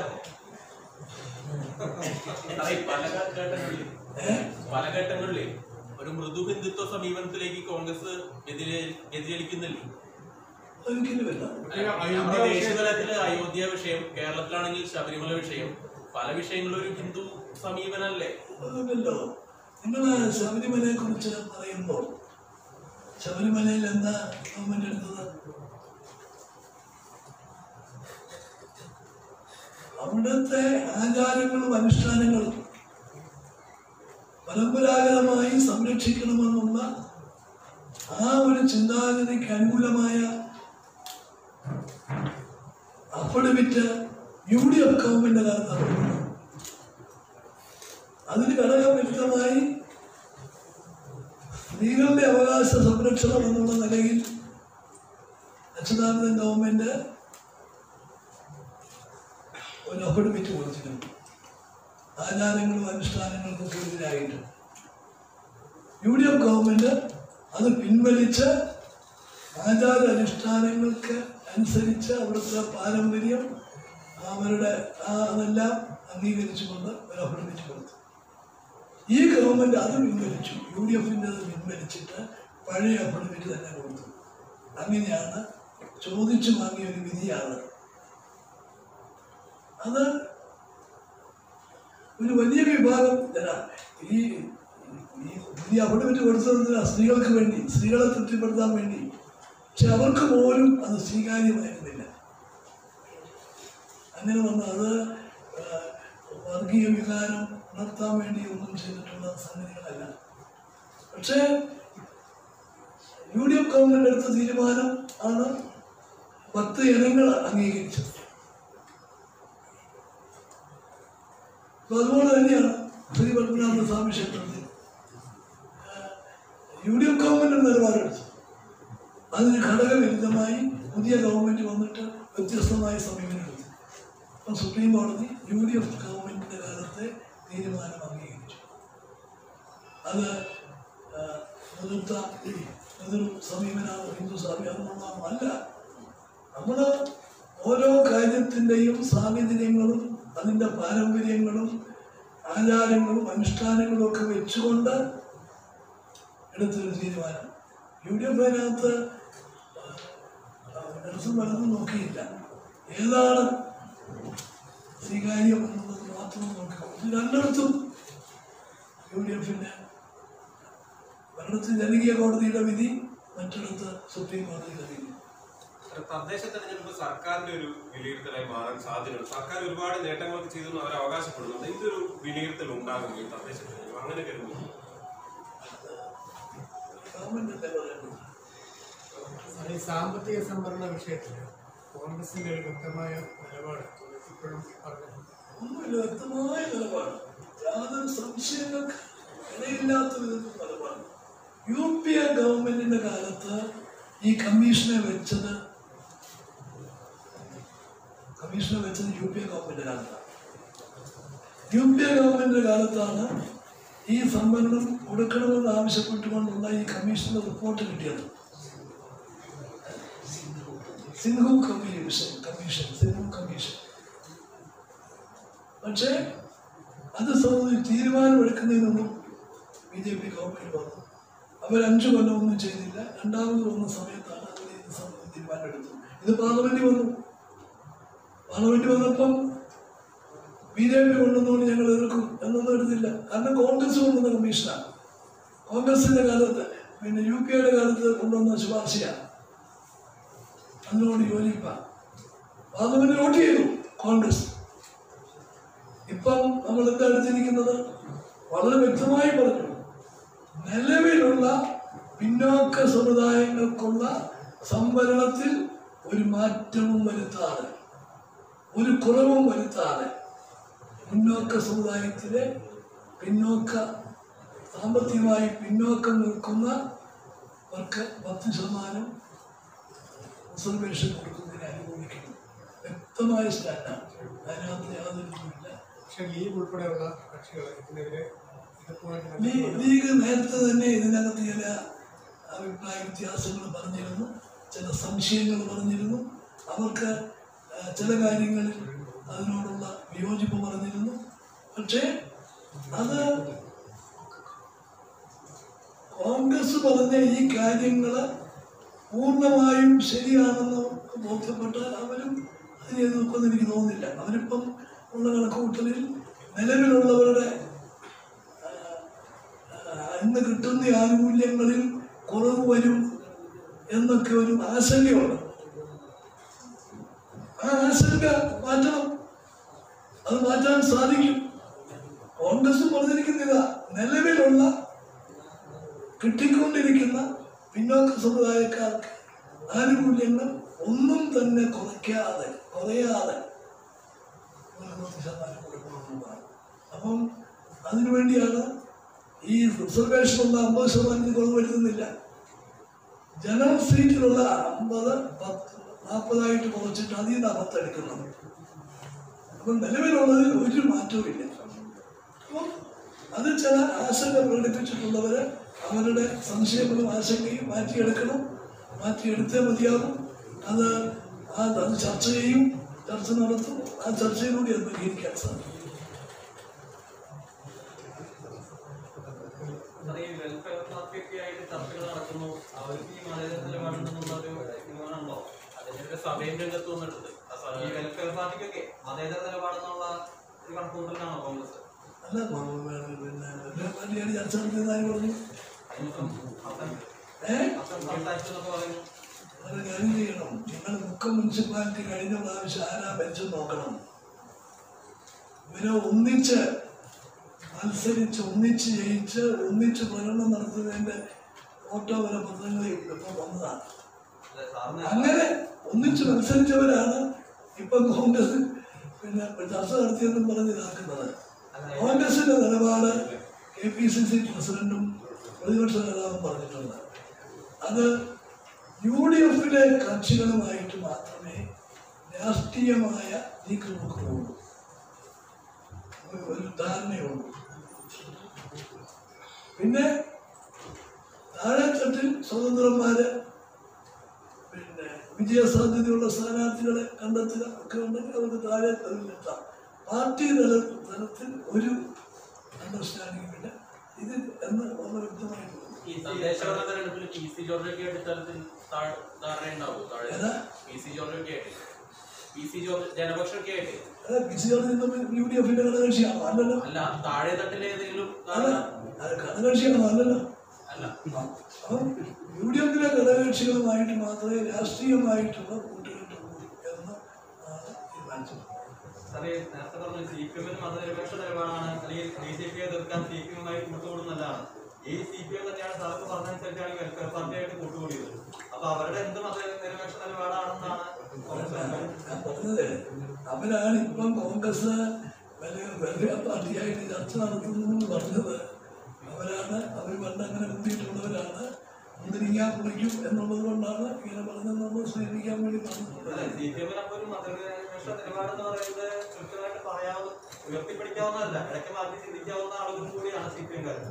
അപ്പൊ ഈ പല ഘട്ടങ്ങളിലും പല ഘട്ടങ്ങളിലും ഒരു മൃദു ഹിന്ദുത്വ സമീപനത്തിലേക്ക് കോൺഗ്രസ് വ്യതിചലി- വ്യതിചലിക്കുന്നില്ലേ ഒരിക്കലുമില്ല നമ്മുടെ ദേശീയ തലത്തില് അയോധ്യ വിഷയം കേരളത്തിലാണെങ്കിൽ ശബരിമല വിഷയം പല വിഷയങ്ങളും ഒരു ഹിന്ദു സമീപനല്ലേ ഒന്നുമില്ലല്ലോ നിങ്ങൾ ശബരിമലയെ കുറിച്ച് പറയുമ്പോൾ ശബരിമലയിൽ എന്താ ഗവൺമെന്റ് എടുത്തത് അവിടുത്തെ ആചാരങ്ങളും അനുഷ്ഠാനങ്ങളും പരമ്പരാഗതമായി സംരക്ഷിക്കണമെന്നുള്ള ആ ഒരു ചിന്താഗതിക്ക് അനുകൂലമായ affidavit U D F government കാലത്താണ് കൊടുക്കുന്നത്. അതിന് ഘടകം വ്യക്തമായി സ്ത്രീകളുടെ അവകാശ സംരക്ഷണം എന്നുള്ള നിലയിൽ അച്യുതാനന്ദൻ ഗവൺമെന്റ് ഒരു അഫിഡവിറ്റ് കൊടുത്തിരുന്നു ആചാരങ്ങളും അനുഷ്ഠാനങ്ങൾക്കും എതിരായിട്ട് യു ഡി എഫ് ഗവൺമെന്റ് അത് പിൻവലിച്ച് ആചാര അനുഷ്ഠാനങ്ങൾക്ക് അനുസരിച്ച് അവിടുത്തെ പാരമ്പര്യം അവരുടെ ആ അതെല്ലാം അംഗീകരിച്ചുകൊണ്ട് ഒരു അഫിഡവിറ്റ് കൊടുത്തു ഈ ഗവൺമെന്റ് അത് പിൻവലിച്ചു യു ഡി എഫിൻ്റെ അത് പിൻവലിച്ചിട്ട് പഴയ അഫിഡവിറ്റ് തന്നെ കൊടുത്തു അങ്ങനെയാണ് ചോദിച്ചു വാങ്ങിയ ഒരു വിധിയാണ് അത് ഒരു വലിയ വിഭാഗം ജന ഈ ഈ പുതിയ അഫിഡവിറ്റ് കൊടുത്തത് സ്ത്രീകൾക്ക് വേണ്ടി സ്ത്രീകളെ തൃപ്തിപ്പെടുത്താൻ വേണ്ടി പക്ഷെ അവർക്ക് പോലും അത് സ്വീകാര്യമായിരുന്നില്ല അങ്ങനെ വന്ന് അത് ആ, വർഗീയ വികാരം ഉണർത്താൻ വേണ്ടി ഒന്നും ചെയ്തിട്ടുള്ള സംഗതികളല്ല പക്ഷേ യു ഡി എഫ് ഗവൺമെന്റ് എടുത്ത തീരുമാനം ആണ് പത്ത് ഇനങ്ങൾ അംഗീകരിച്ചത് അപ്പൊ അതുപോലെ തന്നെയാണ് ശ്രീ പത്മനാഭ സ്വാമി ക്ഷേത്രത്തിൽ യു ഡി എഫ് ഗവൺമെന്റ് ഒരു നിലപാടെടുത്തു അതിന് ഘടകവിരുദ്ധമായി പുതിയ ഗവൺമെന്റ് വന്നിട്ട് വ്യത്യസ്തമായ സമീപനമെടുത്തു അപ്പം സുപ്രീം കോടതി യു ഡി എഫ് ഗവൺമെന്റിന്റെ കാലത്തെ തീരുമാനം അംഗീകരിച്ചു അത് ആ, എതിർത്ത എതിർ സമീപനാണ് ഹിന്ദു സ്വാമി അതൊന്നും അല്ല നമ്മൾ ഓരോ കാര്യത്തിൻ്റെയും സാഹചര്യങ്ങളും അതിൻ്റെ പാരമ്പര്യങ്ങളും ആചാരങ്ങളും അനുഷ്ഠാനങ്ങളും ഒക്കെ വെച്ചുകൊണ്ട് എടുത്തൊരു തീരുമാനം യു ഡി എഫ് അതിനകത്ത് ഇടതും വലതും നോക്കിയില്ല ഏതാണ് സ്വീകാര്യം എന്നുള്ളത് മാത്രം നോക്കി ഇത് രണ്ടിടത്തും യു ഡി എഫിൻ്റെ ഒരിടത്ത് ജനകീയ കോടതിയുടെ വിധി മറ്റിടത്ത് സുപ്രീം കോടതിയുടെ വിധി ഒരു തദ്ദേശ തെരഞ്ഞെടുപ്പ് സർക്കാരിന്റെ ഒരു വിലയിരുത്തലായി മാറാൻ സാധ്യതയുണ്ട് സർക്കാർ ഒരുപാട് നേട്ടങ്ങളൊക്കെ ചെയ്തെന്ന് അവർ അവകാശപ്പെടുന്നുണ്ട് ഇതൊരു വിലയിരുത്തൽ ഉണ്ടാകും ഈ തദ്ദേശ തെരഞ്ഞെടുപ്പ് അങ്ങനെ കരുതുന്നു ഗവൺമെന്റ് അല്ലേ പറയേണ്ടത് ഈ സാമ്പത്തിക സംവരണ വിഷയത്തിൽ കോൺഗ്രസിന്റെ ഒരു വ്യക്തമായ നിലപാട് ഇപ്പോഴും പറഞ്ഞിട്ടുണ്ട് ഒന്നുമില്ല വ്യക്തമായ നിലപാട് യാതൊരു സംശയങ്ങൾക്ക് ഇടയില്ലാത്ത വിധത്തിൽ നിലപാട് യു പി എ ഗവൺമെന്റിന്റെ കാലത്ത് ഈ കമ്മീഷനെ വെച്ചത് കമ്മീഷനെ വെച്ചത് യു പി എ ഗവൺമെന്റിന്റെ കാലത്താണ് യു പി എ ഗവൺമെന്റിന്റെ കാലത്താണ് ഈ സംവരണം കൊടുക്കണമെന്ന് ആവശ്യപ്പെട്ടുകൊണ്ടുള്ള ഈ കമ്മീഷന്റെ റിപ്പോർട്ട് കിട്ടിയത് സിൻഹു കമ്മീഷൻ കമ്മീഷൻ സിൻഹു കമ്മീഷൻ പക്ഷേ അത് സംബന്ധിച്ച് തീരുമാനമെടുക്കുന്നതിനൊന്നും ബി ജെ പി ഗവൺമെന്റ് വന്നു അവർ അഞ്ചു കൊല്ലം ഒന്നും ചെയ്തില്ല രണ്ടാമത് വന്ന സമയത്താണ് അവർ ഇത് സംബന്ധിച്ച് തീരുമാനമെടുത്തത് ഇത് പാർലമെന്റിൽ വന്നു പാർലമെന്റിൽ വന്നപ്പം ബി ജെ പി കൊണ്ടുവന്നുകൊണ്ട് ഞങ്ങൾ എതിർക്കും എന്നൊന്നും എടുത്തില്ല കാരണം കോൺഗ്രസ് കൊണ്ടുവന്ന കമ്മീഷനാണ് കോൺഗ്രസിന്റെ കാലത്ത് പിന്നെ യു പി എയുടെ കാലത്ത് കൊണ്ടുവന്ന ശുപാർശയാണ് അതിനോട് യോജിപ്പാണ് പാർലമെന്റിൽ വോട്ട് ചെയ്തു കോൺഗ്രസ് ഇപ്പം നമ്മൾ എന്താ എടുത്തിരിക്കുന്നത് വളരെ വ്യക്തമായി പറഞ്ഞു നിലവിലുള്ള പിന്നോക്ക സമുദായങ്ങൾക്കുള്ള സംവരണത്തിൽ ഒരു മാറ്റവും വരുത്താതെ ഒരു കുറവും വരുത്താതെ മുന്നോക്ക സമുദായത്തിലെ പിന്നോക്ക സാമ്പത്തികമായി പിന്നോക്കം നിൽക്കുന്നവർക്ക് പത്ത് ശതമാനം റിസർവേഷൻ കൊടുക്കുന്നതിന് അനുകൂലിക്കുന്നു വ്യക്തമായ സ്റ്റാൻഡാണ് അതിനകത്ത് യാതൊരു ഇതുമില്ല പക്ഷെ ലീഗ് ഉൾപ്പെടെയുള്ള കക്ഷികൾ ഇതിനെതിരെ ഇതുപോലെ ലീ- ലീഗ് നേരത്തെ തന്നെ ഇതിനകത്ത് ചില അഭിപ്രായ വ്യത്യാസങ്ങൾ പറഞ്ഞിരുന്നു ചില സംശയങ്ങൾ പറഞ്ഞിരുന്നു അവർക്ക് ആ, ചില കാര്യങ്ങളിൽ അതിനോടുള്ള വിയോജിപ്പ് പറഞ്ഞിരുന്നു പക്ഷേ അത് കോൺഗ്രസ് പറഞ്ഞ ഈ കാര്യങ്ങൾ പൂർണ്ണമായും ശരിയാണെന്ന് ബോധ്യപ്പെട്ടാൽ അവരും അതിനെ എതിർക്കുമെന്ന് എനിക്ക് തോന്നുന്നില്ല അവരിപ്പം ഉള്ള കണക്കുകൂട്ടലിൽ നിലവിലുള്ളവരുടെ ആ, ഇന്ന് കിട്ടുന്ന ആനുകൂല്യങ്ങളിൽ കുറവ് വരും എന്നൊക്കെ ഒരു ആശങ്കയുണ്ട് ആ ആശങ്ക മാറ്റണം അത് മാറ്റാൻ സാധിക്കും കോൺഗ്രസ് പറഞ്ഞിരിക്കുന്നില്ല നിലവിലുള്ള കിട്ടിക്കൊണ്ടിരിക്കുന്ന പിന്നോക്ക സമുദായക്കാർക്ക് ആനുകൂല്യങ്ങൾ ഒന്നും തന്നെ കുറയ്ക്കാതെ കുറയാതെ മുപ്പത് ശതമാനം കൊടുക്കണമെന്ന് പറഞ്ഞു അപ്പം അതിനുവേണ്ടിയാണ് ഈ റിസർവേഷനുള്ള അമ്പത് ശതമാനത്തിൽ കുറവ് വരുത്തുന്നില്ല ജനറൽ സീറ്റിലുള്ള അമ്പത് പത്ത് നാൽപ്പതായിട്ട് കുറച്ചിട്ട് അതിൽ നിന്ന് പത്തെടുക്കണം അപ്പം നിലവിലുള്ളതിൽ ഒരു മാറ്റവും ഇല്ല അപ്പം അത് ചില ആശങ്ക പ്രകടിപ്പിച്ചിട്ടുള്ളവര് അവരുടെ സംശയങ്ങളും ആശങ്കയും മാറ്റിയെടുക്കണം മാറ്റിയെടുത്തേ മതിയാകും അത് ആ അത് ചർച്ച ചെയ്യും ചർച്ച നടത്തും ആ ചർച്ചയിലൂടെ അത് പരിഹരിക്കാൻ സാധിക്കും അത് ഈ വെൽഫെയർ പാർട്ടിയൊക്കെ ആയിട്ട് ചർച്ചകൾ നടക്കുന്നു അവർക്ക് ഈ മതേതര നിലപാടുണ്ടെന്നുള്ള ഒരു തീരുമാനമുണ്ടോ അതിന്റെ ഒരു സഭയും രംഗത്ത് വന്നിട്ടുണ്ട് ആ സഭ- ഈ വെൽഫെയർ പാർട്ടിക്കൊക്കെ മതേതര നിലപാടെന്നുള്ള ഒരു കണക്കുകൂട്ടലാണോ കോൺഗ്രസ് അല്ല പിന്നെ വലിയ ചർച്ച നടത്തിയതായി പറഞ്ഞു അതിനിപ്പം ഹസൻ ഏഹ് ഹസൻ സംസാരിച്ചെന്നൊക്കെ പറയുന്നു അത് കാര്യം ചെയ്യണം നിങ്ങൾ മുക്കം മുനിസിപ്പാലിറ്റി കഴിഞ്ഞ പ്രാവശ്യം ആരാ ഭരിച്ചെന്ന് നോക്കണം ഇവരെ ഒന്നിച്ച് മത്സരിച്ച് ഒന്നിച്ച് ജയിച്ച് ഒന്നിച്ച് പ്രകടനം നടത്തുന്നതിന്റെ ഓട്ടോ വരെ പത്രങ്ങളിൽ ഇപ്പം വന്നതാണ് അല്ലെ സാറിന് അങ്ങനെ ഒന്നിച്ച് മത്സരിച്ചവരാണ് ഇപ്പം കോൺഗ്രസ് പിന്നെ ചർച്ച നടത്തിയെന്നും പറഞ്ഞ് ഇതാക്കുന്നത് കോൺഗ്രസിന്റെ നിലപാട് കെ പി സി സി പ്രസിഡന്റും പ്രതിപക്ഷ നേതാവും പറഞ്ഞിട്ടുണ്ട് അത് യു ഡി എഫിലെ കക്ഷികളുമായിട്ട് മാത്രമേ രാഷ്ട്രീയമായ നീക്കുപോക്കുള്ളൂ ഒരു- ഒരു ധാരണയുള്ളൂ പിന്നെ താഴെത്തട്ടിൽ സ്വതന്ത്രന്മാര് പിന്നെ വിജയസാധ്യതയുള്ള സ്ഥാനാർത്ഥികളെ കണ്ടെത്തുക ഒക്കെ ഉണ്ടെങ്കിൽ അവർക്ക് താഴെ തലത്തിലെത്താം പാർട്ടി തല തലത്തിൽ ഒരു അണ്ടർസ്റ്റാൻഡിംഗ് ഇല്ല ഇത് എന്ന് വളരെ വ്യക്തമായിട്ട് തോന്നുന്നു. ഈ തദ്ദേശഭരണ തെരഞ്ഞെടുപ്പിൽ പി സി ജോർജൊക്കെ ആയിട്ട് തരത്തിൽ ധാരണ ഉണ്ടാവും താഴെ ഏതാ? പി സി ജോർജൊക്കെ ആയിട്ട് പി സി ജോർജ് ജനപക്ഷമൊക്കെ ആയിട്ട് അത് ബിസിയോട് യു ഡി എഫിന്റെ ഘടകകക്ഷിയാണോ അല്ലല്ലോ അല്ല താഴെ തട്ടിലെ ഏതെങ്കിലും അല്ല ധാരണ അത് ഘടകകക്ഷിയാണോ അല്ലല്ലോ അല്ല അപ്പം യു ഡി എഫിലെ ഘടകകക്ഷികളുമായിട്ട് മാത്രമേ രാഷ്ട്രീയമായിട്ടുള്ള കൂട്ടുകെട്ടുള്ളൂ എന്ന് ആണ് തീരുമാനിച്ചത് സാറേ നേരത്തെ പറഞ്ഞു സി പി എമ്മിന് മതനിരപേക്ഷ നിലപാടാണ് അല്ലെങ്കിൽ ബി ജെ പിയെ എതിർക്കാൻ സി പി എമ്മുമായി കൂട്ടുകൂടുന്നതാണ് ഈ സി പി എം തന്നെയാണ് സാർക്ക് പറഞ്ഞനുസരിച്ചാണ് വെൽഫെയർ പാർട്ടിയായിട്ട് കൂട്ടുകൂടിയത് അപ്പൊ അവരുടെ എന്ത് മതനിരപേക്ഷ നിലപാടാണെന്നാണ് കോൺഗ്രസ് പറയുന്നത്? ഞാൻ പറഞ്ഞത് അവരാണ് ഇപ്പം കോൺഗ്രസ് വലിയ വലിയ പാർട്ടിയായിട്ട് ചർച്ച നടത്തുന്നു എന്ന് പറഞ്ഞത് അവരാണ് അവർ പണ്ട് അങ്ങനെ മുന്തിയിട്ടുള്ളവരാണ് മുന്തിരിങ്ങാൻ കുറിക്കും എന്നുള്ളത് കൊണ്ടാണ് ഇങ്ങനെ പറഞ്ഞതെന്നുള്ളത് സ്വീകരിക്കാൻ വേണ്ടി പറഞ്ഞിട്ടുള്ളത് അല്ല സി പി എമ്മിന് അപ്പൊ ഒരു മതനിരപേക്ഷ നിലപാടെന്ന് പറയുന്നത് കൃത്യമായിട്ട് പറയാവുന്ന ഉയർത്തിപ്പിടിക്കാവുന്നതല്ല ഇടയ്ക്ക് മാറ്റി ചിന്തിക്കാവുന്ന ആളുകൾ കൂടിയാണ് സി പി എംകാർ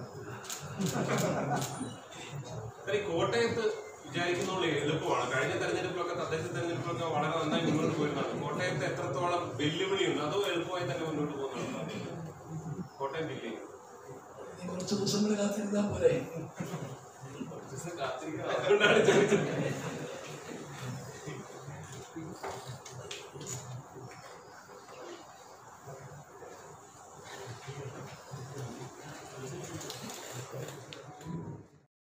സാർ, ഈ കോട്ടയത്ത് വിചാരിക്കുന്നോളെ എളുപ്പമാണ് കഴിഞ്ഞ തെരഞ്ഞെടുപ്പിലൊക്കെ തദ്ദേശ തെരഞ്ഞെടുപ്പിലൊക്കെ വളരെ നന്നായി മുന്നോട്ട് പോയിരുന്നതാണ് കോട്ടയത്ത് എത്രത്തോളം വെല്ലുവിളിയുണ്ട് അതോ എളുപ്പമായി തന്നെ മുന്നോട്ട് പോകുന്നുണ്ടോ കോട്ടയം ജില്ലയിൽ ഇനി കുറച്ച് ദിവസങ്ങൾ കാത്തിരുന്നാൽ പോരെ അതുകൊണ്ടാണ് ചോദിച്ചത്